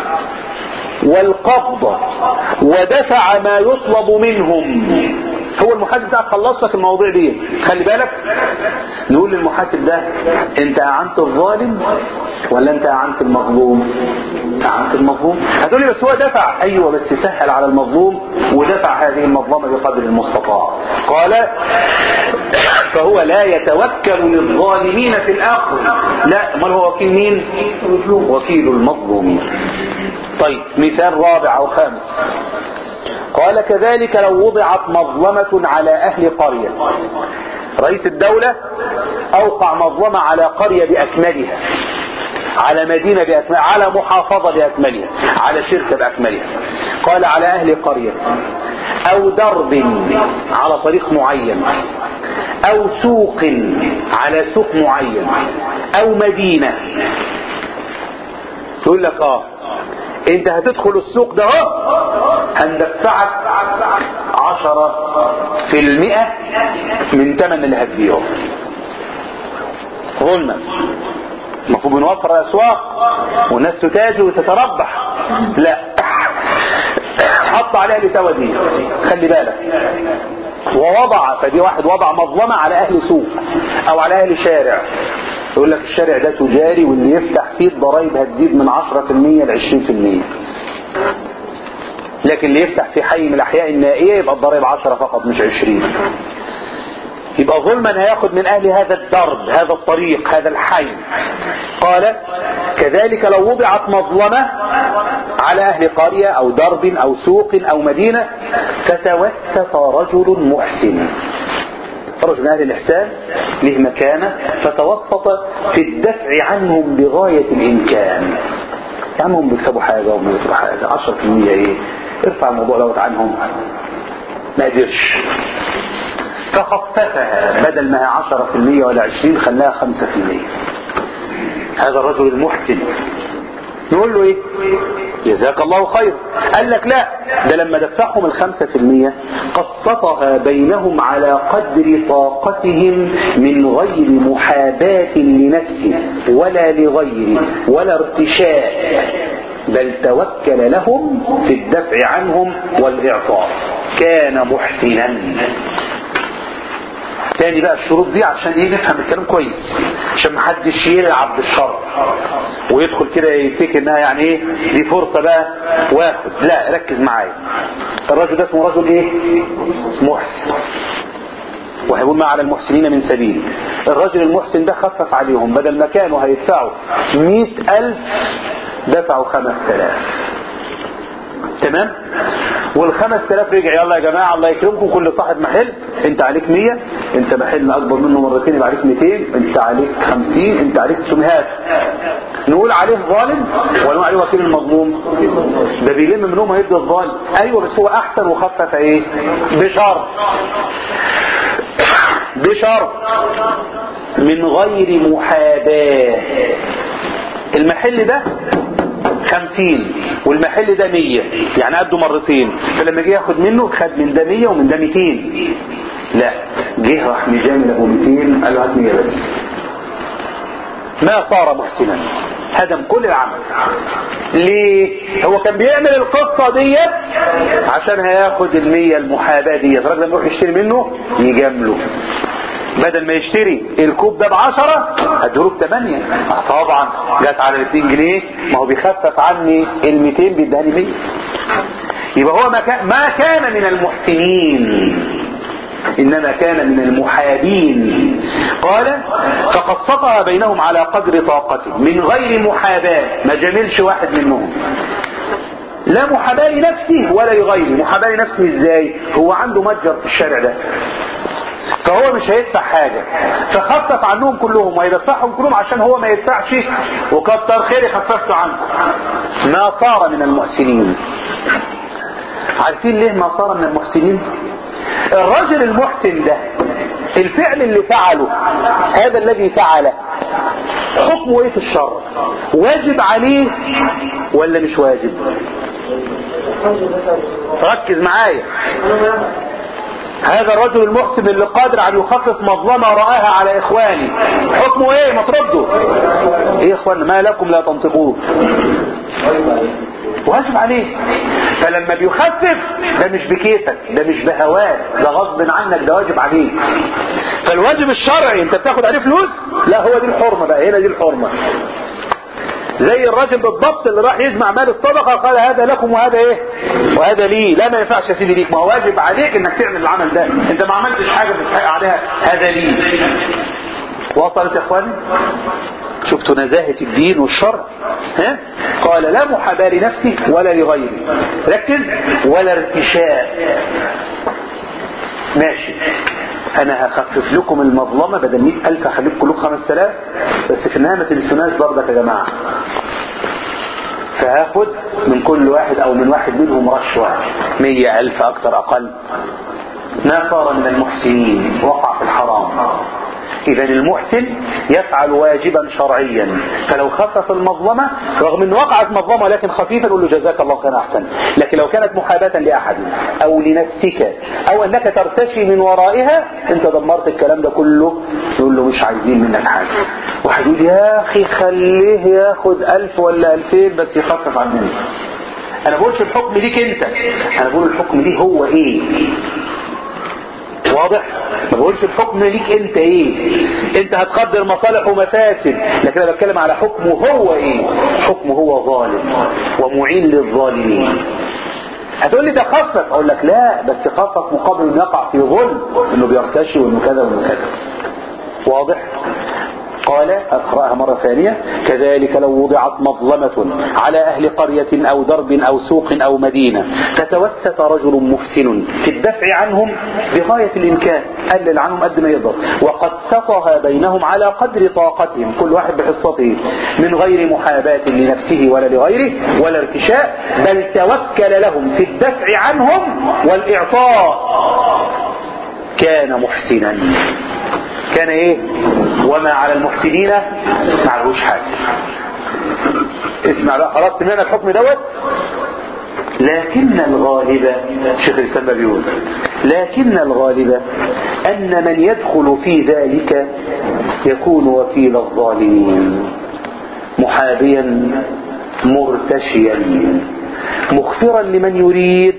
S1: والقبض ودفع ما يطلب منهم هو المحاسب بتاعك خلص لك المواضيع دي خلي بالك نقول للمحاسب ده انت اعنت الظالم ولا انت اعنت المظلوم اعنت المظلوم هتقولي بس هو دفع ايوه بس سهل على المظلوم ودفع هذه المظلمه بقدر المستطاع قال فهو لا يتوكل للظالمين في الاخر لا امال هو وكيل مين وكيل المظلومين طيب مثال رابع او خامس قال كذلك لو وضعت مظلمة على أهل قرية رئيس الدولة أوقع مظلمة على قرية بأكملها على مدينة بأكملها على محافظة بأكملها على شركة بأكملها قال على أهل قرية أو درب على طريق معين أو سوق على سوق معين أو مدينة تقول لك اه انت هتدخل السوق ده اهو هندفعك عشرة في المئة من تمن اللي هتبيعه ظلما المفروض بنوفر الاسواق والناس تتاجر وتتربح لا حط عليها لسوى دي خلي بالك ووضع فدي واحد وضع مظلمة على اهل سوق او على اهل شارع يقول لك الشارع ده تجاري واللي يفتح فيه الضرايب هتزيد من 10% ل 20% لكن اللي يفتح في حي من الأحياء النائية يبقى الضريب 10 فقط مش 20 يبقى ظلما هياخد من أهل هذا الدرب هذا الطريق هذا الحي قال كذلك لو وضعت مظلمة على أهل قرية أو درب أو سوق أو مدينة فتوسط رجل محسن رجل من أهل الإحسان له مكانة فتوسط في الدفع عنهم بغاية الإمكان يا عم هم بيكسبوا حاجة وهم بيكسبوا حاجة 10% ايه ارفع الموضوع دوت عنهم ما قدرش فخففها بدل ما هي 10% ولا 20 خلاها 5% هذا الرجل المحسن نقول له ايه جزاك الله خير قال لك لا ده لما دفعهم الخمسة في المية قسطها بينهم على قدر طاقتهم من غير محاباة لنفسه ولا لغيره ولا ارتشاء بل توكل لهم في الدفع عنهم والإعطاء كان محسنا تاني بقى الشروط دي عشان ايه نفهم الكلام كويس عشان محدش يلعب بالشرط ويدخل كده يفتكر انها يعني ايه دي فرصه بقى واخد لا ركز معايا الرجل ده اسمه رجل ايه محسن وهيقول ما على المحسنين من سبيل الرجل المحسن ده خفف عليهم بدل ما كانوا هيدفعوا مئة ألف دفعوا خمس تلاف تمام والخمس تلاف رجع يلا يا جماعة الله يكرمكم كل صاحب محل انت عليك مية انت محل اكبر منه مرتين يبقى عليك 200 انت عليك 50 انت عليك 900 نقول عليه ظالم ولا نقول عليه وكيل المظلوم ده بيلم منهم هيدي الظالم ايوه بس هو احسن وخفف ايه بشرط بشرط من غير محاباة المحل ده خمسين والمحل ده مية يعني قده مرتين فلما جه ياخد منه خد من ده مية ومن ده ميتين لا جه راح مجامل ابو ميتين قال له هات مية بس ما صار محسنا هدم كل العمل ليه هو كان بيعمل القصة ديت عشان هياخد المية المحاباة ديت الراجل لما يروح يشتري منه يجامله بدل ما يشتري الكوب ده بعشرة هديله بثمانية طبعا جت على الاثنين جنيه ما هو بيخفف عني الميتين بيداني مية يبقى هو ما كان, ما كان من المحسنين إنما كان من المحابين قال فقسطها بينهم على قدر طاقته من غير محاباة ما جملش واحد منهم لا محاباة لنفسه ولا لغيره محاباة لنفسه ازاي هو عنده متجر في الشارع ده فهو مش هيدفع حاجة فخفف عنهم كلهم ويدفعهم كلهم عشان هو ما يدفعش وكتر خيري خففت عنكم ما صار من المحسنين عارفين ليه ما صار من المحسنين الرجل المحسن ده الفعل اللي فعله هذا الذي فعله حكمه ايه في الشر واجب عليه ولا مش واجب ركز معايا هذا الرجل المحسن اللي قادر على يخفف مظلمة رآها على إخواني حكمه إيه ما تردوا إيه يا إخوان ما لكم لا تنطقون واجب عليه فلما بيخفف ده مش بكيفك ده مش بهواك ده غصب عنك ده واجب عليك فالواجب الشرعي انت بتاخد عليه فلوس لا هو دي الحرمة بقى هنا دي الحرمة زي الراجل بالضبط اللي راح يجمع مال الصدقة قال هذا لكم وهذا ايه وهذا لي لا ما ينفعش يا سيدي ليك ما هو واجب عليك انك تعمل العمل ده انت ما عملتش حاجة تستحق عليها هذا لي وصلت يا اخواني شفتوا نزاهة الدين والشرع ها؟ قال لا محاباة لنفسه ولا لغيره ركز ولا ارتشاء ماشي انا هخفف لكم المظلمة بدل مئة الف هخليكم كلكم خمس تلاف بس في النهاية ما تنسوناش برضك يا جماعة فهاخد من كل واحد او من واحد منهم رشوة مية الف اكتر اقل ما صار من المحسنين وقع في الحرام اذا المحسن يفعل واجبا شرعيا فلو خفف المظلمة رغم ان وقعت مظلمة لكن خفيفا نقول له جزاك الله خير احسن لكن لو كانت محاباة لاحد او لنفسك او انك ترتشي من ورائها انت دمرت الكلام ده كله نقول له مش عايزين منك حاجة واحد يقول يا اخي خليه ياخد الف ولا الفين بس يخفف عننا انا بقولش الحكم ليك انت انا بقول الحكم ليه هو ايه واضح ما بقولش الحكم ليك انت ايه انت هتقدر مصالح ومفاسد لكن انا بتكلم على حكمه هو ايه حكمه هو ظالم ومعين للظالمين هتقول لي ده خفف اقول لك لا بس خفف مقابل انه يقع في ظلم انه بيرتشي وانه كذا وانه كذا واضح قال أقرأها مرة ثانية كذلك لو وضعت مظلمة على أهل قرية أو درب أو سوق أو مدينة فتوسط رجل محسن في الدفع عنهم بغاية الإمكان قلل عنهم قد ما يقدر وقد سطها بينهم على قدر طاقتهم كل واحد بحصته من غير محاباة لنفسه ولا لغيره ولا ارتشاء بل توكل لهم في الدفع عنهم والإعطاء كان محسنا كان ايه وما على المحسنين ما عليهوش حاجه اسمع بقى خلاص سمعنا الحكم دوت لكن الغالب شيخ الاسلام بيقول لكن الغالب ان من يدخل في ذلك يكون وكيل الظالمين محابيا مرتشيا مغفرا لمن يريد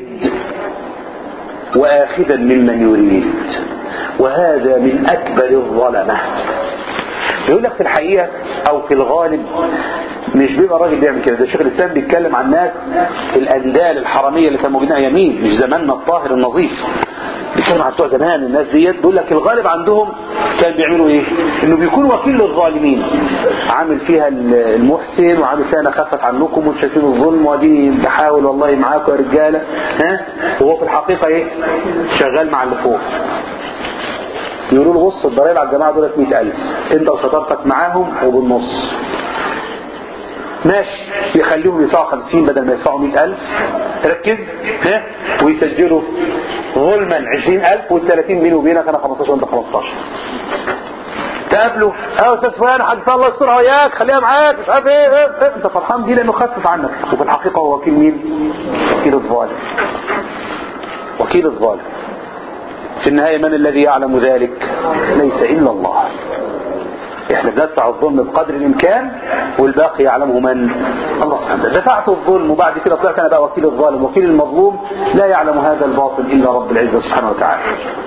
S1: واخذا ممن يريد وهذا من اكبر الظلمه يقول لك في الحقيقه او في الغالب مش بيبقى الراجل بيعمل كده ده شيخ الاسلام بيتكلم عن ناس الاندال الحراميه اللي كانوا موجودين ايامين مش زماننا الطاهر النظيف بيتكلم عن بتوع زمان الناس ديت بيقول لك الغالب عندهم كان بيعملوا ايه انه بيكون وكيل للظالمين عامل فيها المحسن وعامل فيها انا خفف عنكم وانتم شايفين الظلم واديني بحاول والله معاكم يا رجاله ها وهو في الحقيقه ايه شغال مع اللي فوق يقولوا له بص الضرايب على الجماعه دولت 100000 انت وشطارتك معاهم وبالنص ماشي يخليهم يدفعوا 50 بدل ما يدفعوا 100000 ركز ها ويسجلوا ظلما 20000 وال 30 بيني وبينك انا 15 وانت 15 تقابله اه استاذ فلان حد الله يسترها وياك خليها معاك مش عارف ايه, إيه, إيه انت فرحان بيه لانه خفف عنك وفي الحقيقه هو وكيل مين؟ وكيل الظالم وكيل الظالم في النهايه من الذي يعلم ذلك؟ ليس الا الله احنا بندفع الظلم بقدر الامكان والباقي يعلمه من الله سبحانه وتعالى دفعت الظلم وبعد كده طلعت انا بقى وكيل الظالم وكيل المظلوم لا يعلم هذا الباطل الا رب العزه سبحانه وتعالى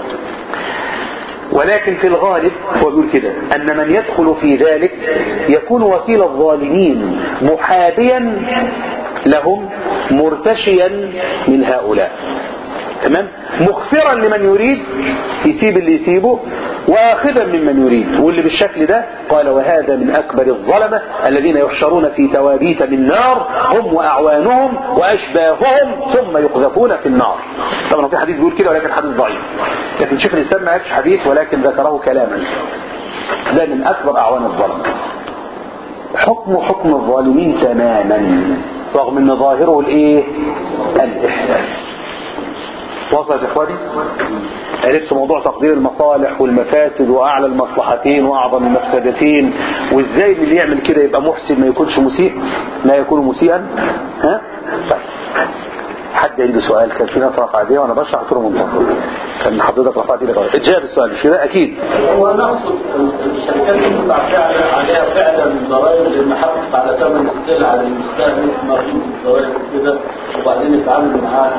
S1: ولكن في الغالب هو بيقول كده ان من يدخل في ذلك يكون وكيل الظالمين محابيا لهم مرتشيا من هؤلاء تمام مغفرا لمن يريد يسيب اللي يسيبه واخذا ممن يريد واللي بالشكل ده قال وهذا من اكبر الظلمه الذين يحشرون في توابيت من نار هم واعوانهم واشباههم ثم يقذفون في النار طبعا في حديث بيقول كده ولكن حديث ضعيف لكن شيخ الاسلام ما قالش حديث ولكن ذكره كلاما ده من اكبر اعوان الظلم حكم حكم الظالمين تماما رغم ان ظاهره الايه الاحسان وصلت يا اخواني عرفت موضوع تقدير المصالح والمفاسد واعلى المصلحتين واعظم المفسدتين وازاي اللي يعمل كده يبقى محسن ما يكونش مسيء لا يكون مسيئا ها طيب حد عنده سؤال كان في ناس رفع ايديها وانا بشرح قلت له منتظر كان حضرتك رفعت ايدك اتجاب السؤال مش كده اكيد
S3: هو نقصد الشركات اللي بتدفع فعلا عليها فعلا ضرائب لان حافظت على ثمن السلع على المستهلك مربوط بالضرائب كده وبعدين يتعامل معاها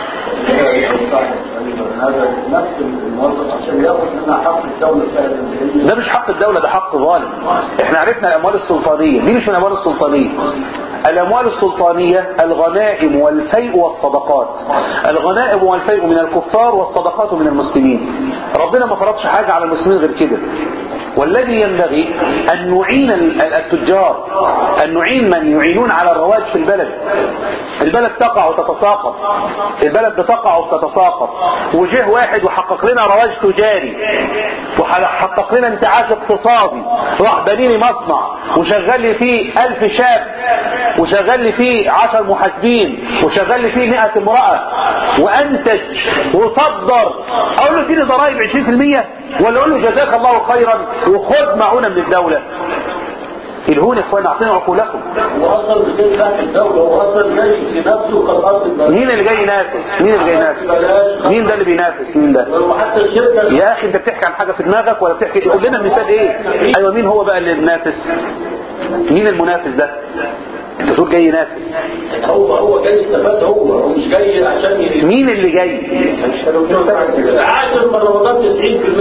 S3: هذا نفس الموظف عشان ياخد منها حق الدوله فعلا
S1: ده مش حق الدولة ده حق ظالم احنا عرفنا الاموال السلطانية دي مش من الاموال السلطانية الاموال السلطانية الغنائم والفيء والصدقات الغنائم والفيء من الكفار والصدقات من المسلمين ربنا ما فرضش حاجة على المسلمين غير كده والذي ينبغي أن نعين التجار أن نعين من يعينون على الرواج في البلد البلد تقع وتتساقط البلد بتقع وتتساقط وجه واحد وحقق لنا رواج تجاري وحقق لنا انتعاش اقتصادي راح بنيني مصنع وشغل لي فيه ألف شاب وشغل لي فيه عشر محاسبين وشغل لي فيه مئة امرأة وأنتج وصدر أقول له اديني ضرائب 20% ولا أقول له جزاك الله خيرا وخد معونة من الدولة الهون يا اخوان اعطينا عقولكم
S3: واصلا مش جاي تحت الدوله هو اصلا جاي في نفسه كالارض البلد
S1: مين اللي جاي ينافس مين اللي جاي ينافس مين ده اللي بينافس مين ده
S3: وحتى الشركه
S1: يا اخي انت بتحكي عن حاجه في دماغك ولا بتحكي قول لنا المثال ايه ايوه مين هو بقى اللي بينافس مين المنافس ده انت تقول جاي ينافس
S3: هو هو جاي يستفاد هو هو مش جاي عشان ي-
S1: مين اللي جاي
S3: عاشر من رمضان 90%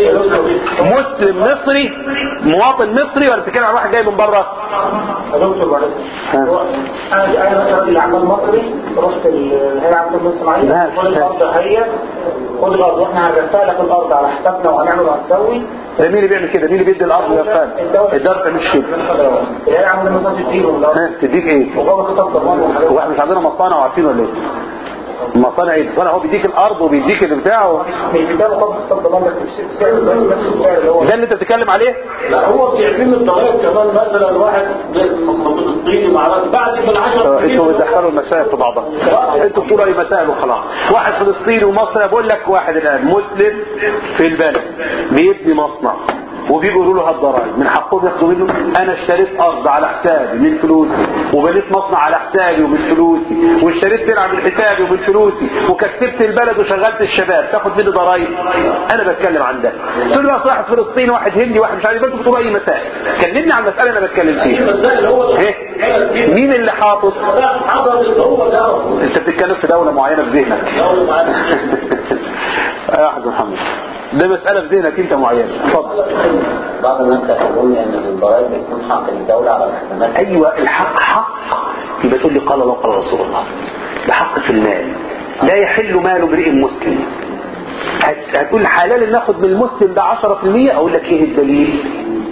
S1: مسلم مصري مواطن مصري ولا بتتكلم عن واحد جاي من بره
S5: يا دكتور معلش هو انا انا مثلا راجل اعمال مصري رحت الهيئه العامه للصناعيه
S1: لا،
S5: خد الارض هي خد الارض واحنا هنرفع لك الارض على حسابنا وهنعمل وهنسوي
S1: ده مين اللي بيعمل كده مين اللي بيدي الارض يا فندم الدرس مش كده
S5: الهيئه العامه للمصارف تديله الارض
S1: ها تديك ايه
S5: وبابا كتاب ضمان وحاجات
S1: هو احنا مش عندنا مصانع وعارفين ولا ايه المصانع ايه المصانع هو بيديك الارض وبيديك اللي بتاعه
S5: مش بتاعه طب كتاب ضمان بس بسعر بس نفس السعر اللي هو
S1: ده اللي انت بتتكلم عليه
S3: لا هو بيعمل الضرائب كمان مثلا واحد فلسطيني مع بعد من 10
S1: آه، انتوا بتدخلوا المسائل في بعضها انتوا بتقولوا اي مسائل وخلاص واحد فلسطيني ومصري بقول لك واحد الان مسلم في البلد بيبني مصنع وبيقولوا له هالضرائب من حقهم ياخدوا منه انا اشتريت ارض على حسابي من فلوسي وبنيت مصنع على حسابي ومن فلوسي واشتريت سلعه من حسابي ومن فلوسي وكسبت البلد وشغلت الشباب تاخد مني ضرائب انا بتكلم عن ده تقول لي اصل واحد فلسطيني واحد هندي واحد مش عارف انتوا بتقولوا اي مسائل كلمني عن المساله انا بتكلم فيها
S3: المسائل هو
S1: ايه مين اللي حاطط
S3: حضر اللي هو ده
S1: انت بتتكلم في دولة معينة في ذهنك
S3: دولة معانا.
S1: يا احمد محمد ده مسألة في ذهنك انت معينة اتفضل
S2: بعض الناس يقولون ان الضرائب بتكون حق للدولة على الخدمات
S1: ايوه الحق حق يبقى تقول لي قال الله قال رسول الله ده حق في المال لا يحل مال امرئ مسلم هت- هتقول حلال ان ناخد من المسلم ده 10% اقول لك ايه الدليل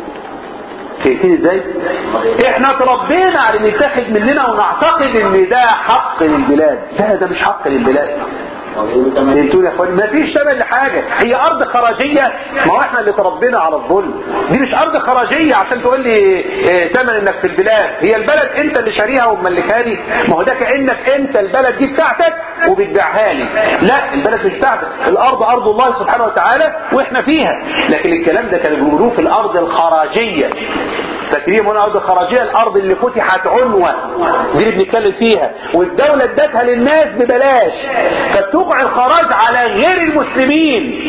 S1: فهمتني ازاي احنا تربينا على ان يتاخد مننا ونعتقد ان ده حق للبلاد ده ده مش حق للبلاد
S2: ويقولوا كمان
S1: فهمتوني يا اخوان ما فيش ثمن لحاجه هي ارض خراجيه ما هو احنا اللي تربينا على الظلم دي مش ارض خراجيه عشان تقول لي اه، ثمن انك في البلاد هي البلد انت اللي شاريها ومملكها لي ما هو ده كانك انت البلد دي بتاعتك وبتبيعها لي لا البلد مش بتاعتك الارض ارض الله سبحانه وتعالى واحنا فيها لكن الكلام ده كانوا بيقولوه في الارض الخراجيه فاكرين هنا الارض الخراجيه الارض اللي فتحت عنوه دي اللي بنتكلم فيها والدوله ادتها للناس ببلاش فبتوقع الخراج على غير المسلمين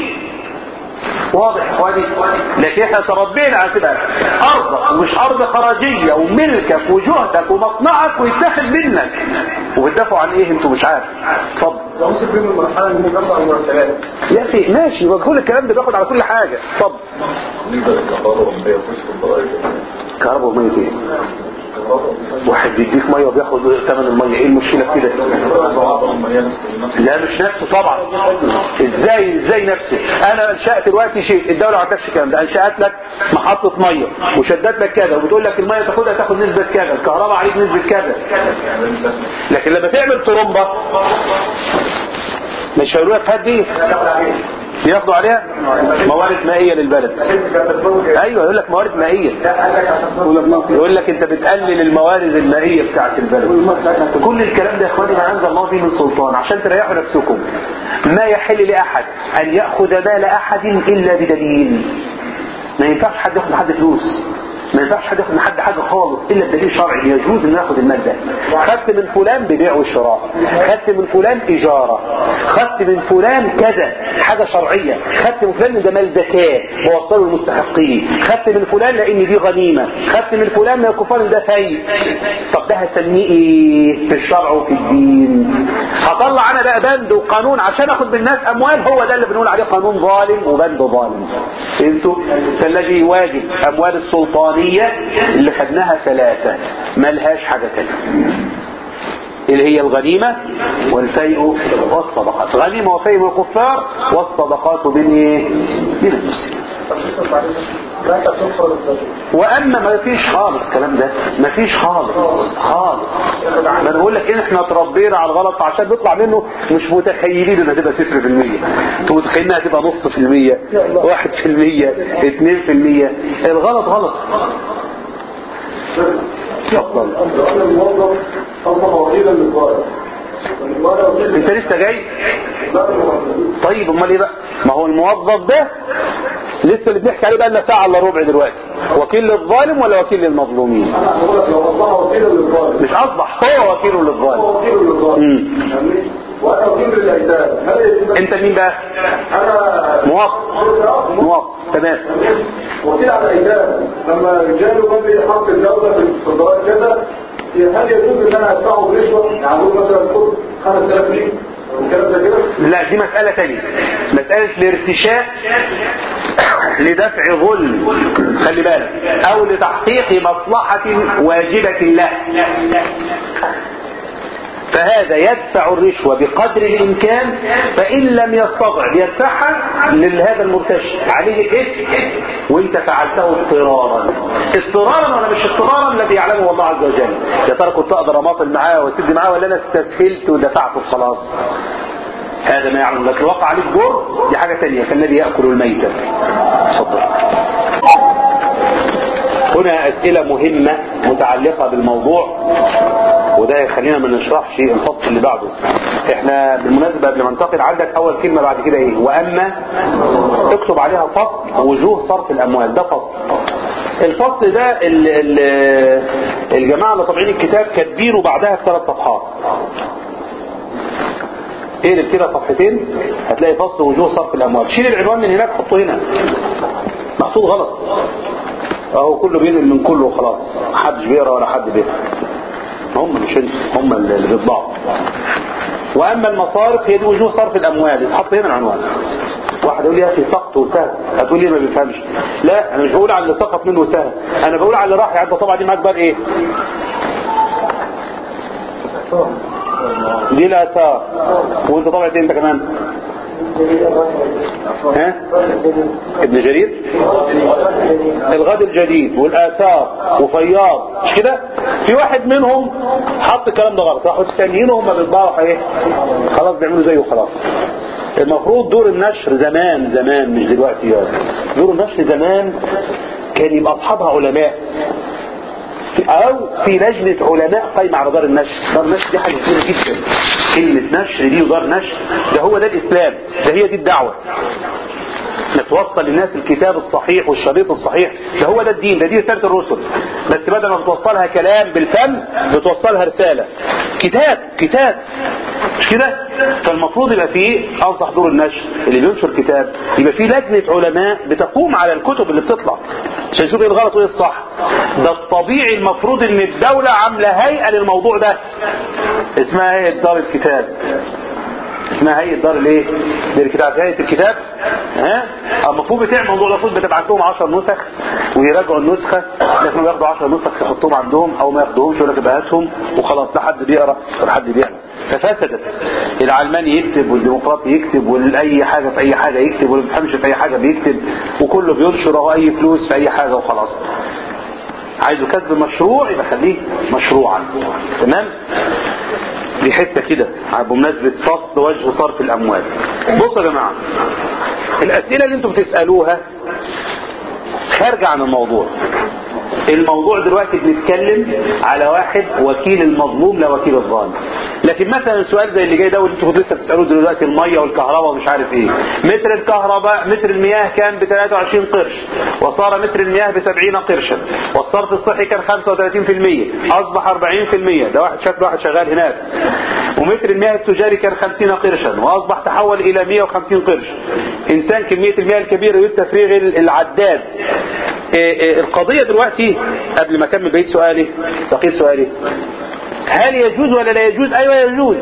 S1: واضح يا اخواني لكن احنا تربينا على كده ارضك مش ارض خراجيه وملكك وجهدك ومصنعك ويتاخد منك وبتدافعوا عن ايه انتوا مش عارف اتفضل
S5: لو وصل بيهم المرحله ان هم بيرفعوا المرتبات
S1: يا اخي ماشي ما كل الكلام ده بياخد على كل حاجه اتفضل
S4: بالنسبة للكهرباء والمية وفلوس الضرائب
S1: كهرباء وميه ايه واحد بيديك ميه وبياخد ثمن الميه ايه المشكله في كده لا مش نفسه طبعا ازاي ازاي نفسه انا انشات دلوقتي شيء الدوله ما عندكش الكلام ده انشات لك محطه ميه وشدت لك كذا وبتقول لك الميه تاخدها تاخد نسبه كذا الكهرباء عليك نسبه كذا لكن لما تعمل ترمبه مش هيقولوا لك هات دي بياخدوا عليها موارد مائيه للبلد ايوه يقول لك موارد مائيه يقول لك انت بتقلل الموارد المائيه بتاعت البلد كل الكلام ده يا اخواني ما انزل الله به من سلطان عشان تريحوا نفسكم ما يحل لاحد ان ياخذ مال احد الا بدليل ما ينفعش حد ياخد من حد فلوس ما ينفعش حد ياخد من حد حاجه خالص الا بدليل شرعي يجوز ان ياخد المال ده خدت من فلان ببيع وشراء خدت من فلان اجاره خدت من فلان كذا حاجه شرعيه خدت من فلان ده مال زكاه ووصله المستحقين خدت من فلان لان دي غنيمه خدت من فلان من الكفار ده فايد طب ده هسميه ايه في الشرع وفي الدين هطلع انا بقى بند وقانون عشان اخد من الناس اموال هو ده اللي بنقول عليه قانون ظالم وبند ظالم فهمتوا فالذي يواجب اموال السلطانيه اللي خدناها ثلاثه ملهاش حاجه تانية اللي هي الغنيمة والفيء والصدقات غنيمة وفيء من الكفار والصدقات من ايه من المسلمين
S5: لا تكفر الزكاه
S1: واما ما فيش خالص الكلام ده ما فيش خالص خالص ما انا بقول لك إن احنا اتربينا على الغلط عشان نطلع منه مش متخيلين انها تبقى صفر في المية انتوا متخيلين انها تبقى نص في المية واحد في المية اتنين في المية الغلط غلط اتفضل
S5: الموظف اصبح وكيلا للضرائب
S1: انت لسه جاي طيب امال ايه بقى ما هو الموظف ده لسه اللي بنحكي عليه بقى لنا ساعه الا ربع دلوقتي وكيل للظالم ولا وكيل للمظلومين
S5: انا بقول لك لو اصبح وكيلا للضرائب
S1: مش اصبح هو وكيل للظالم
S5: هو وكيل للضرائب
S1: مم.
S5: فاهمني؟ وانا وكيل للايتام هل يجب
S1: انت مين بقى
S5: انا
S1: موظف موظف تمام
S5: وكيل على الايتام لما جاله مبلغ حق الدوله في الضرائب كذا هل يجوز ان انا ادفعه برشوه يعني اقول مثلا خد
S3: 5000 جنيه والكلام ده كده
S1: لا دي مسألة تانية مسألة الارتشاء لدفع ظلم خلي بالك او لتحقيق مصلحة واجبة له فهذا يدفع الرشوة بقدر الإمكان فإن لم يستطع يدفعها لهذا المرتشي عليه إثم وانت فعلته اضطرارا اضطرارا ولا مش اضطرارا الذي يعلمه الله عز وجل يا ترى كنت أقدر أماطل معاه وأسد معاه ولا أنا استسهلت ودفعته خلاص هذا ما يعلم لكن وقع عليك جر دي حاجة تانية كالذي يأكل الميتة تفضل هنا أسئلة مهمة متعلقة بالموضوع وده يخلينا ما نشرحش الفصل اللي بعده احنا بالمناسبة قبل ما ننتقل عندك اول كلمة بعد كده ايه واما اكتب عليها فصل وجوه صرف الاموال ده فصل الفصل ده ال ال الجماعة اللي طابعين الكتاب كاتبينه بعدها بثلاث صفحات اقلب كده صفحتين هتلاقي فصل وجوه صرف الاموال شيل العنوان من هناك حطه هنا محطوط غلط اهو كله بينقل من كله وخلاص محدش بيقرا ولا حد بيفهم هم مش انت هم اللي بيطبعوا واما المصارف هي دي وجوه صرف الاموال يتحط هنا العنوان واحد يقول لي يا اخي سقط وسهل هتقول لي ما بيفهمش لا انا مش بقول على اللي سقط منه سهل انا بقول على اللي راح يعني طبعا دي معاك بقى ايه دي الاثار وانت طبعا انت كمان ها ابن جرير الغد الجديد والآثار وفياض مش كده في واحد منهم حط الكلام ده غلط راحوا الثانيين هم بيطبعوا ايه خلاص بيعملوا زيه خلاص المفروض دور النشر زمان زمان مش دلوقتي يعني دور النشر زمان كان يبقى اصحابها علماء او في لجنة علماء قايمة على دار النشر دار النشر دي حاجة كبيرة جدا كلمة نشر دي ودار نشر ده هو ده الاسلام ده هي دي الدعوة نتوصل للناس الكتاب الصحيح والشريط الصحيح ده هو ده الدين ده دي رسالة الرسل بس بدل ما بتوصلها كلام بالفم بتوصلها رسالة كتاب كتاب مش كده فالمفروض يبقى فيه انصح دور النشر اللي بينشر كتاب يبقى فيه لجنة علماء بتقوم على الكتب اللي بتطلع عشان يشوف ايه الغلط وايه الصح ده الطبيعي المفروض ان الدولة عاملة هيئة للموضوع ده اسمها هيئة دار الكتاب اسمها هيئة دار الايه دار الكتاب هيئة الكتاب ها المفروض بتعمل الموضوع ده المفروض بتبعت لهم 10 نسخ ويراجعوا النسخة لكن بياخدوا 10 نسخ يحطوهم عندهم او ما ياخدوهمش ولا تبقى هاتهم وخلاص لا حد بيقرا ولا حد بيعمل ففسدت العلماني يكتب والديمقراطي يكتب واي حاجة في اي حاجة يكتب واللي ما بيفهمش في اي حاجة بيكتب وكله بينشر اهو اي فلوس في اي حاجة وخلاص عايزه كسب مشروع يبقى خليه مشروعا تمام دي حته كده بمناسبه فصل وجه صرف الاموال بصوا يا جماعه الاسئله اللي انتم بتسالوها خارجه عن الموضوع الموضوع دلوقتي بنتكلم على واحد وكيل المظلوم لا وكيل الظالم لكن مثلا السؤال زي اللي جاي ده واللي انتوا كنتوا لسه بتسالوه دلوقتي الميه والكهرباء ومش عارف ايه متر الكهرباء متر المياه كان ب 23 قرش وصار متر المياه ب 70 قرشا والصرف الصحي كان 35% اصبح 40% ده واحد شكل واحد شغال هناك ومتر المياه التجاري كان 50 قرشا واصبح تحول الى 150 قرش انسان كميه المياه الكبيره يريد تفريغ العداد إيه إيه القضية دلوقتي قبل ما اكمل بقيت سؤالي بقيت سؤالي هل يجوز ولا لا يجوز ايوه يجوز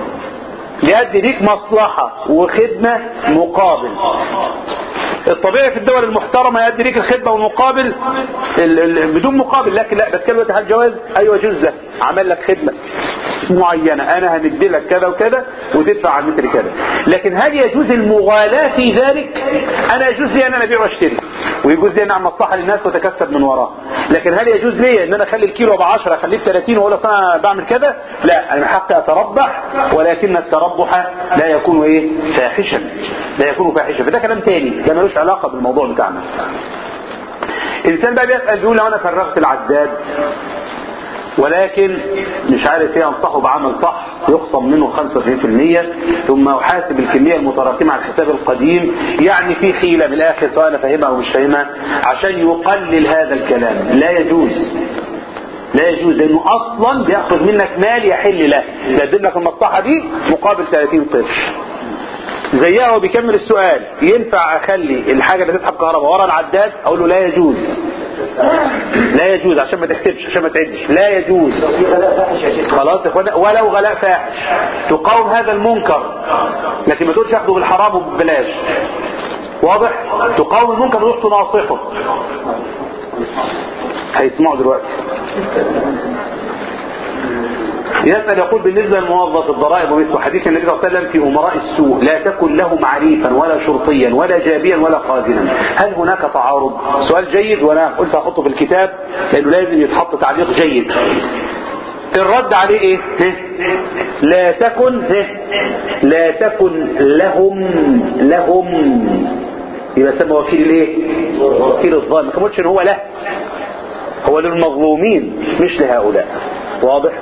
S1: يؤدي ليك مصلحة وخدمة مقابل الطبيعي في الدول المحترمة يؤدي ليك الخدمة والمقابل ال ال بدون مقابل لكن لا بتكلم دلوقتي هل جواز ايوه يجوز ده عمل لك خدمة معينة انا هندي لك كذا وكذا وتدفع عن مثل كذا لكن هل يجوز المغالاة في ذلك انا يجوز لي ان انا ابيع واشتري ويجوز لي ان اعمل مصلحة للناس واتكسب من وراه لكن هل يجوز لي ان انا اخلي الكيلو ب 10 اخليه ب 30 واقول اصل انا بعمل كذا لا انا من حقي اتربح ولكن التربح لا يكون ايه فاحشا لا يكون فاحشا فده كلام تاني ده ملوش علاقة بالموضوع بتاعنا الانسان بقى بيسأل بيقول لو انا فرغت العداد ولكن مش عارف ايه انصحه بعمل صح يخصم منه 95% ثم احاسب الكمية المتراكمة على الحساب القديم يعني في حيلة من الاخر سواء انا فاهمها او مش فاهمها عشان يقلل هذا الكلام لا يجوز لا يجوز لانه اصلا بياخذ منك مال يحل له يقدم لك المصلحة دي مقابل 30 قرش زيها هو بيكمل السؤال ينفع اخلي الحاجه اللي تسحب كهرباء ورا العداد اقول له لا يجوز لا يجوز عشان ما تكتبش عشان ما تعدش لا يجوز خلاص يا اخوانا ولو غلاء فاحش تقاوم هذا المنكر لكن ما تقولش اخده بالحرام وببلاش واضح تقاوم المنكر وتروح تناصحه هيسمعوا دلوقتي يسأل يقول بالنسبة للموظف الضرائب ومثل حديث النبي صلى الله عليه وسلم في أمراء السوء لا تكن لهم عريفا ولا شرطيا ولا جابيا ولا خازنا هل هناك تعارض سؤال جيد وأنا قلت أحطه في الكتاب لأنه لازم يتحط تعليق جيد الرد عليه ايه ها؟ لا تكن ها؟ لا تكن لهم لهم يبقى سمى وكيل الايه وكيل الظالم ما كملش ان هو له هو للمظلومين مش لهؤلاء واضح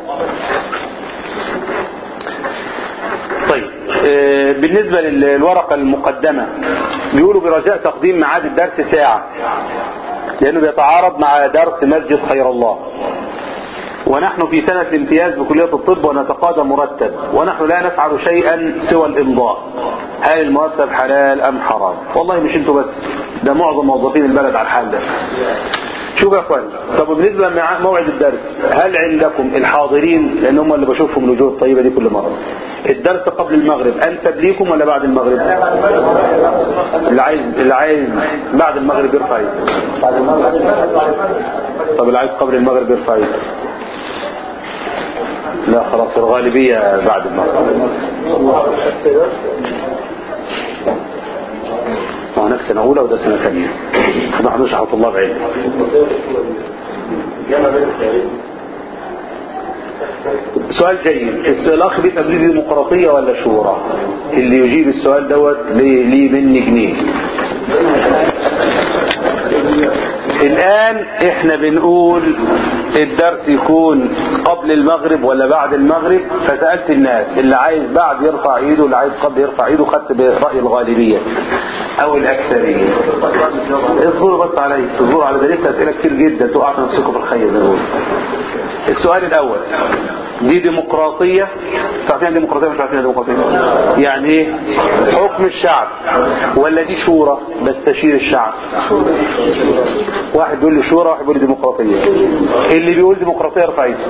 S1: طيب آه، بالنسبة للورقة المقدمة بيقولوا برجاء تقديم ميعاد الدرس ساعة لأنه بيتعارض مع درس مسجد خير الله ونحن في سنة الامتياز بكلية الطب ونتقاضى مرتب ونحن لا نفعل شيئا سوى الإمضاء هل المرتب حلال أم حرام والله مش انتوا بس ده معظم موظفين البلد على الحال ده شوف يا اخوان طب بالنسبة لموعد الدرس هل عندكم الحاضرين لان هم اللي بشوفهم الوجوه الطيبة دي كل مرة الدرس قبل المغرب انسب ليكم ولا بعد المغرب اللي عايز اللي عايز بعد المغرب يرفع ايده طب اللي عايز قبل المغرب يرفع ايده لا خلاص الغالبية بعد المغرب هناك سنة أولى وده سنة ثانية ما حدوش على طلاب علم سؤال جيد السؤال الأخ بيسأل دي ديمقراطية ولا شورى اللي يجيب السؤال دوت ليه ليه مني جنيه الآن احنا بنقول الدرس يكون قبل المغرب ولا بعد المغرب فسألت الناس اللي عايز بعد يرفع ايده اللي عايز قبل يرفع ايده خدت برأي الغالبية او الاكثرية اصبروا بس علي اصبروا على ذلك اسئلة كتير جدا تقع في نفسكم في الخير زي ما بقول. السؤال الاول دي ديمقراطية تعرفين ديمقراطية مش عارفين ديمقراطية يعني ايه حكم الشعب ولا دي شورى بستشير الشعب واحد بيقول لي شورى واحد بيقول لي ديمقراطية اللي بيقول ديمقراطية ارفع ايده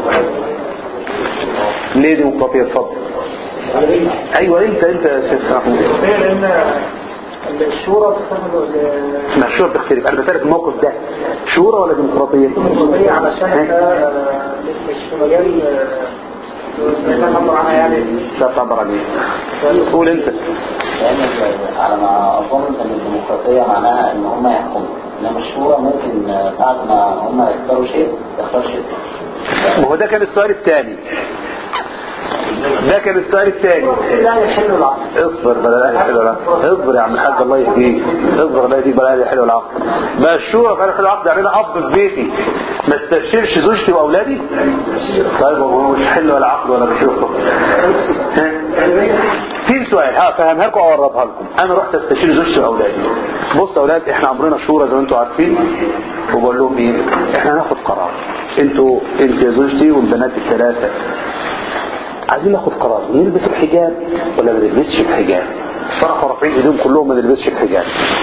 S1: ليه ديمقراطية اتفضل ايوه انت انت يا شيخ محمود
S5: لان الشورى بتستخدم
S1: ما الشورى بتختلف انا بسالك الموقف ده شورى ولا ديمقراطية
S5: الديمقراطية علشان ده مش في مجال مش هنعبر عنها يعني
S1: لا تعبر عليه قول انت
S2: لأن على ما أظن أن الديمقراطية معناها إن هم يحكموا إنما الشورى ممكن بعد ما هم يختاروا شيء يختار شيء
S1: ما هو ده كان السؤال الثاني ده كان السؤال الثاني
S5: لا يحل العقل
S1: اصبر بلا لا حلو العقد اصبر يا عم الحاج الله يهديك اصبر الله يهديك بلا لا حلو العقد بقى الشورى في حلو العقد يعني انا اب في بيتي ما استشيرش زوجتي واولادي طيب هو مش حلو ولا عقد ولا بشوفه ها؟ في سؤال ها فهمها لكم او اقربها لكم انا رحت استشير زوجتي واولادي بص يا اولاد احنا عمرنا شورى زي ما انتم عارفين وبقول لهم ايه احنا هناخد قرار انتوا انت يا زوجتي والبنات الثلاثه عايزين ناخد قرار نلبس الحجاب ولا ما نلبسش الحجاب فرحوا رافعين ايديهم كلهم ما نلبسش الحجاب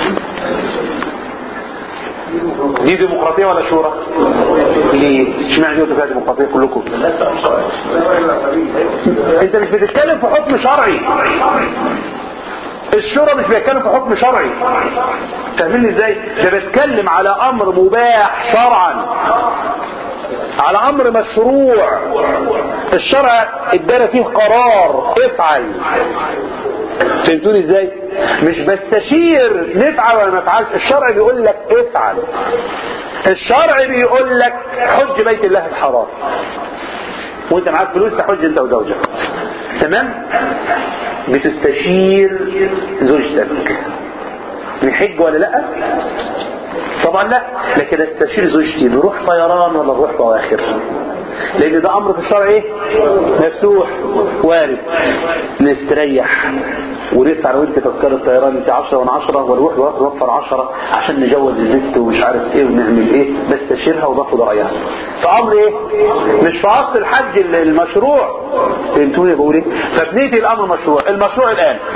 S1: دي ديمقراطية ولا شورى ليه اشمعنى انتوا فيها ديمقراطية كلكم انت مش بتتكلم في حكم شرعي الشورى مش بيتكلم في حكم شرعي فاهمين ازاي ده بيتكلم على امر مباح شرعا على امر مشروع الشرع ادانا فيه قرار افعل فهمتوني ازاي مش بستشير نفعل ولا ما نفعلش الشرع بيقول لك افعل الشرع بيقول لك حج بيت الله الحرام وانت معاك فلوس تحج انت وزوجك تمام بتستشير زوجتك نحج ولا لا طبعا لا لكن استشير زوجتي نروح طيران ولا نروح بواخر لان ده امر في الشرع ايه مفتوح وارد نستريح وندفع لو انت تذكره الطيران انت 10 من 10 ونروح نوفر 10 عشان نجوز البنت ومش عارف ايه ونعمل ايه بستشيرها وباخد رايها فامر ايه مش في اصل الحج المشروع فهمتوني بقول ايه فبنيتي الامر مشروع المشروع الان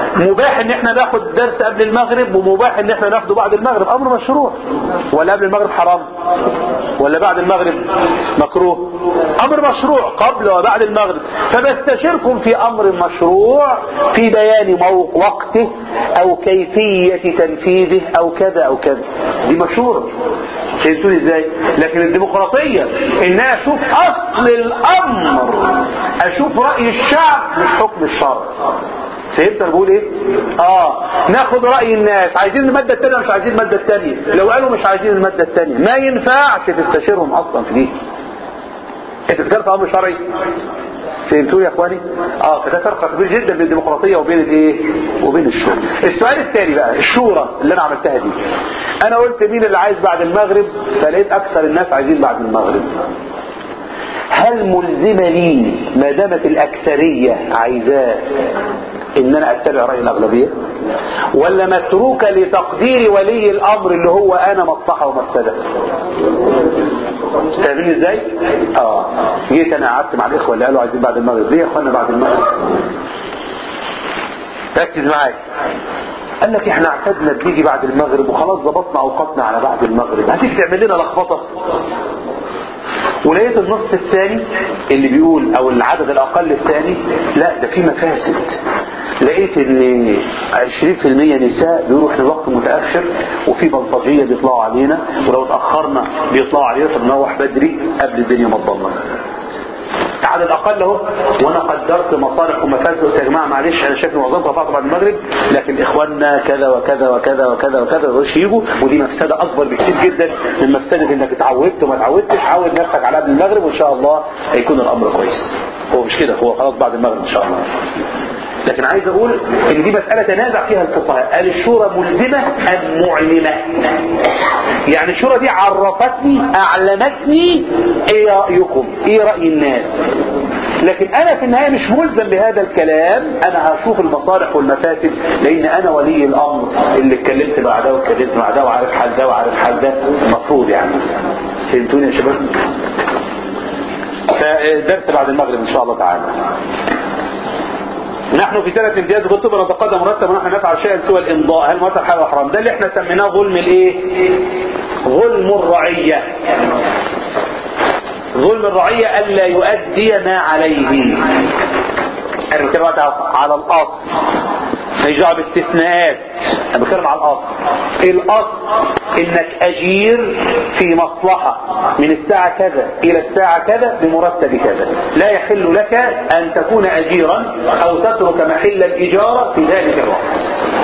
S1: مباح ان احنا ناخد درس قبل المغرب ومباح ان احنا ناخده بعد المغرب امر مشروع ولا قبل المغرب حرام ولا بعد المغرب مكروه امر مشروع قبل وبعد المغرب فبستشيركم في امر مشروع في بيان مو- وقته او كيفية تنفيذه او كذا او كذا دي مشهورة فهمتوني ازاي لكن الديمقراطية ان انا اشوف اصل الامر اشوف رأي الشعب مش حكم الشرع فهمت انا بقول ايه اه ناخد رأي الناس عايزين المادة التانية مش عايزين المادة التانية لو قالوا مش عايزين المادة التانية ما ينفعش تستشيرهم اصلا في دي انت تذكرت امر شرعي فهمتوا يا اخواني اه فده فرق كبير جدا بين الديمقراطيه وبين الايه وبين الشورى السؤال الثاني بقى الشورى اللي انا عملتها دي انا قلت مين اللي عايز بعد المغرب فلقيت اكثر الناس عايزين بعد المغرب هل ملزمه لي ما دامت الاكثريه عايزاه ان انا اتبع راي الاغلبيه ولا متروكه لتقدير ولي الامر اللي هو انا مصلحه ومفسده فاهمين ازاي اه جيت انا قعدت مع الاخوه اللي قالوا عايزين بعد المغرب ليه يا اخوانا بعد المغرب ركز معايا قال لك احنا اعتدنا بنيجي بعد المغرب وخلاص ظبطنا اوقاتنا على بعد المغرب هتيجي تعمل لنا لخبطه ولقيت النص الثاني اللي بيقول او العدد الاقل الثاني لا ده في مفاسد لقيت ان 20% نساء بيقولوا احنا الوقت متاخر وفي بلطجيه بيطلعوا علينا ولو اتاخرنا بيطلعوا علينا فبنروح بدري قبل الدنيا ما تضلم عدد اقل اهو وانا قدرت مصالح ومفاسد قلت يا جماعه معلش انا شايف معظمكم رفعتوا بعد المغرب لكن اخواننا كذا وكذا وكذا وكذا وكذا ما يقدروش يجوا ودي مفسده اكبر بكتير جدا من مفسده انك اتعودت وما اتعودتش عود نفسك على قبل المغرب وان شاء الله هيكون الامر كويس هو مش كده هو خلاص بعد المغرب ان شاء الله لكن عايز اقول ان دي مسألة تنازع فيها الفقهاء هل الشورى ملزمة ام معلمة يعني الشورى دي عرفتني اعلمتني ايه رأيكم ايه رأي الناس لكن انا في النهاية مش ملزم بهذا الكلام انا هشوف المصالح والمفاسد لان انا ولي الامر اللي اتكلمت مع ده واتكلمت مع ده وعارف حال ده وعارف حال ده المفروض يعني فهمتوني يا شباب فالدرس بعد المغرب ان شاء الله تعالى نحن في سنة امتياز كتب نتقدم مرتب ونحن نفعل شيئا سوى الامضاء هل مرتب حلال وحرام ده اللي احنا سميناه ظلم الايه ظلم الرعية ظلم الرعية الا يؤدي ما عليه انا بتكلم على الاصل هيجعل باستثناءات انا بتكلم على الاصل الاصل انك اجير في مصلحة من الساعة كذا الى الساعة كذا بمرتب كذا لا يحل لك ان تكون اجيرا او تترك محل الاجارة في ذلك الوقت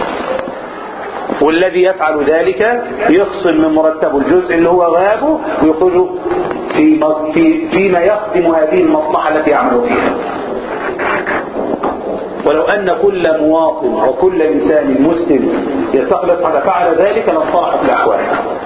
S1: والذي يفعل ذلك يخصم من مرتبه الجزء اللي هو غابه ويخرجه في في فيما يخدم هذه المصلحة التي يعمل فيها ولو أن كل مواطن وكل إنسان مسلم يستخلص على فعل ذلك لانصلحت الأحوال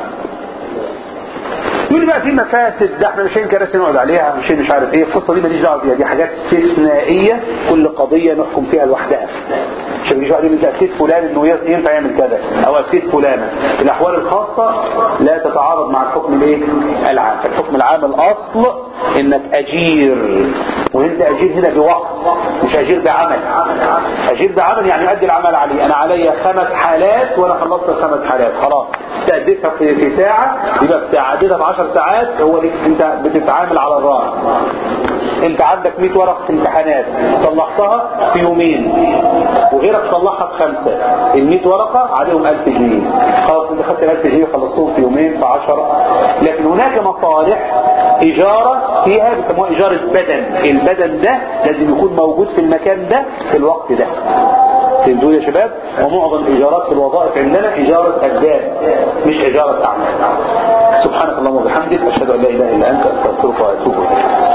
S1: يقول بقى في مفاسد ده احنا مش كراسي نقعد عليها مش مش عارف ايه القصه دي ماليش دعوه بيها دي حاجات استثنائيه كل قضيه نحكم فيها لوحدها مش مش واحد يقول اكيد فلان انه ينفع يعمل كذا او اكيد فلانه الاحوال الخاصه لا تتعارض مع الحكم الايه العام الحكم العام الاصل انك اجير وانت اجير هنا بوقت مش اجير بعمل اجير بعمل يعني ادي العمل عليه انا عليا خمس حالات وانا خلصت الخمس حالات خلاص تأديتها في في ساعة يبقى بتعديتها ب 10 ساعات هو ليك انت بتتعامل على الراس انت عندك 100 ورقة امتحانات صلحتها في يومين وغيرك صلحها في خمسة ال 100 ورقة عليهم 1000 جنيه خلاص انت خدت ال 1000 جنيه خلصتهم في يومين في 10 لكن هناك مصالح إجارة فيها بيسموها إجارة بدن البدن ده لازم يكون موجود في المكان ده في الوقت ده فهمتوا يا شباب ومعظم إيجارات في الوظائف عندنا إجارة أجداد مش إجارة أعمال سبحانك اللهم وبحمدك أشهد أن لا إله إلا أنت أستغفرك وأتوب إليك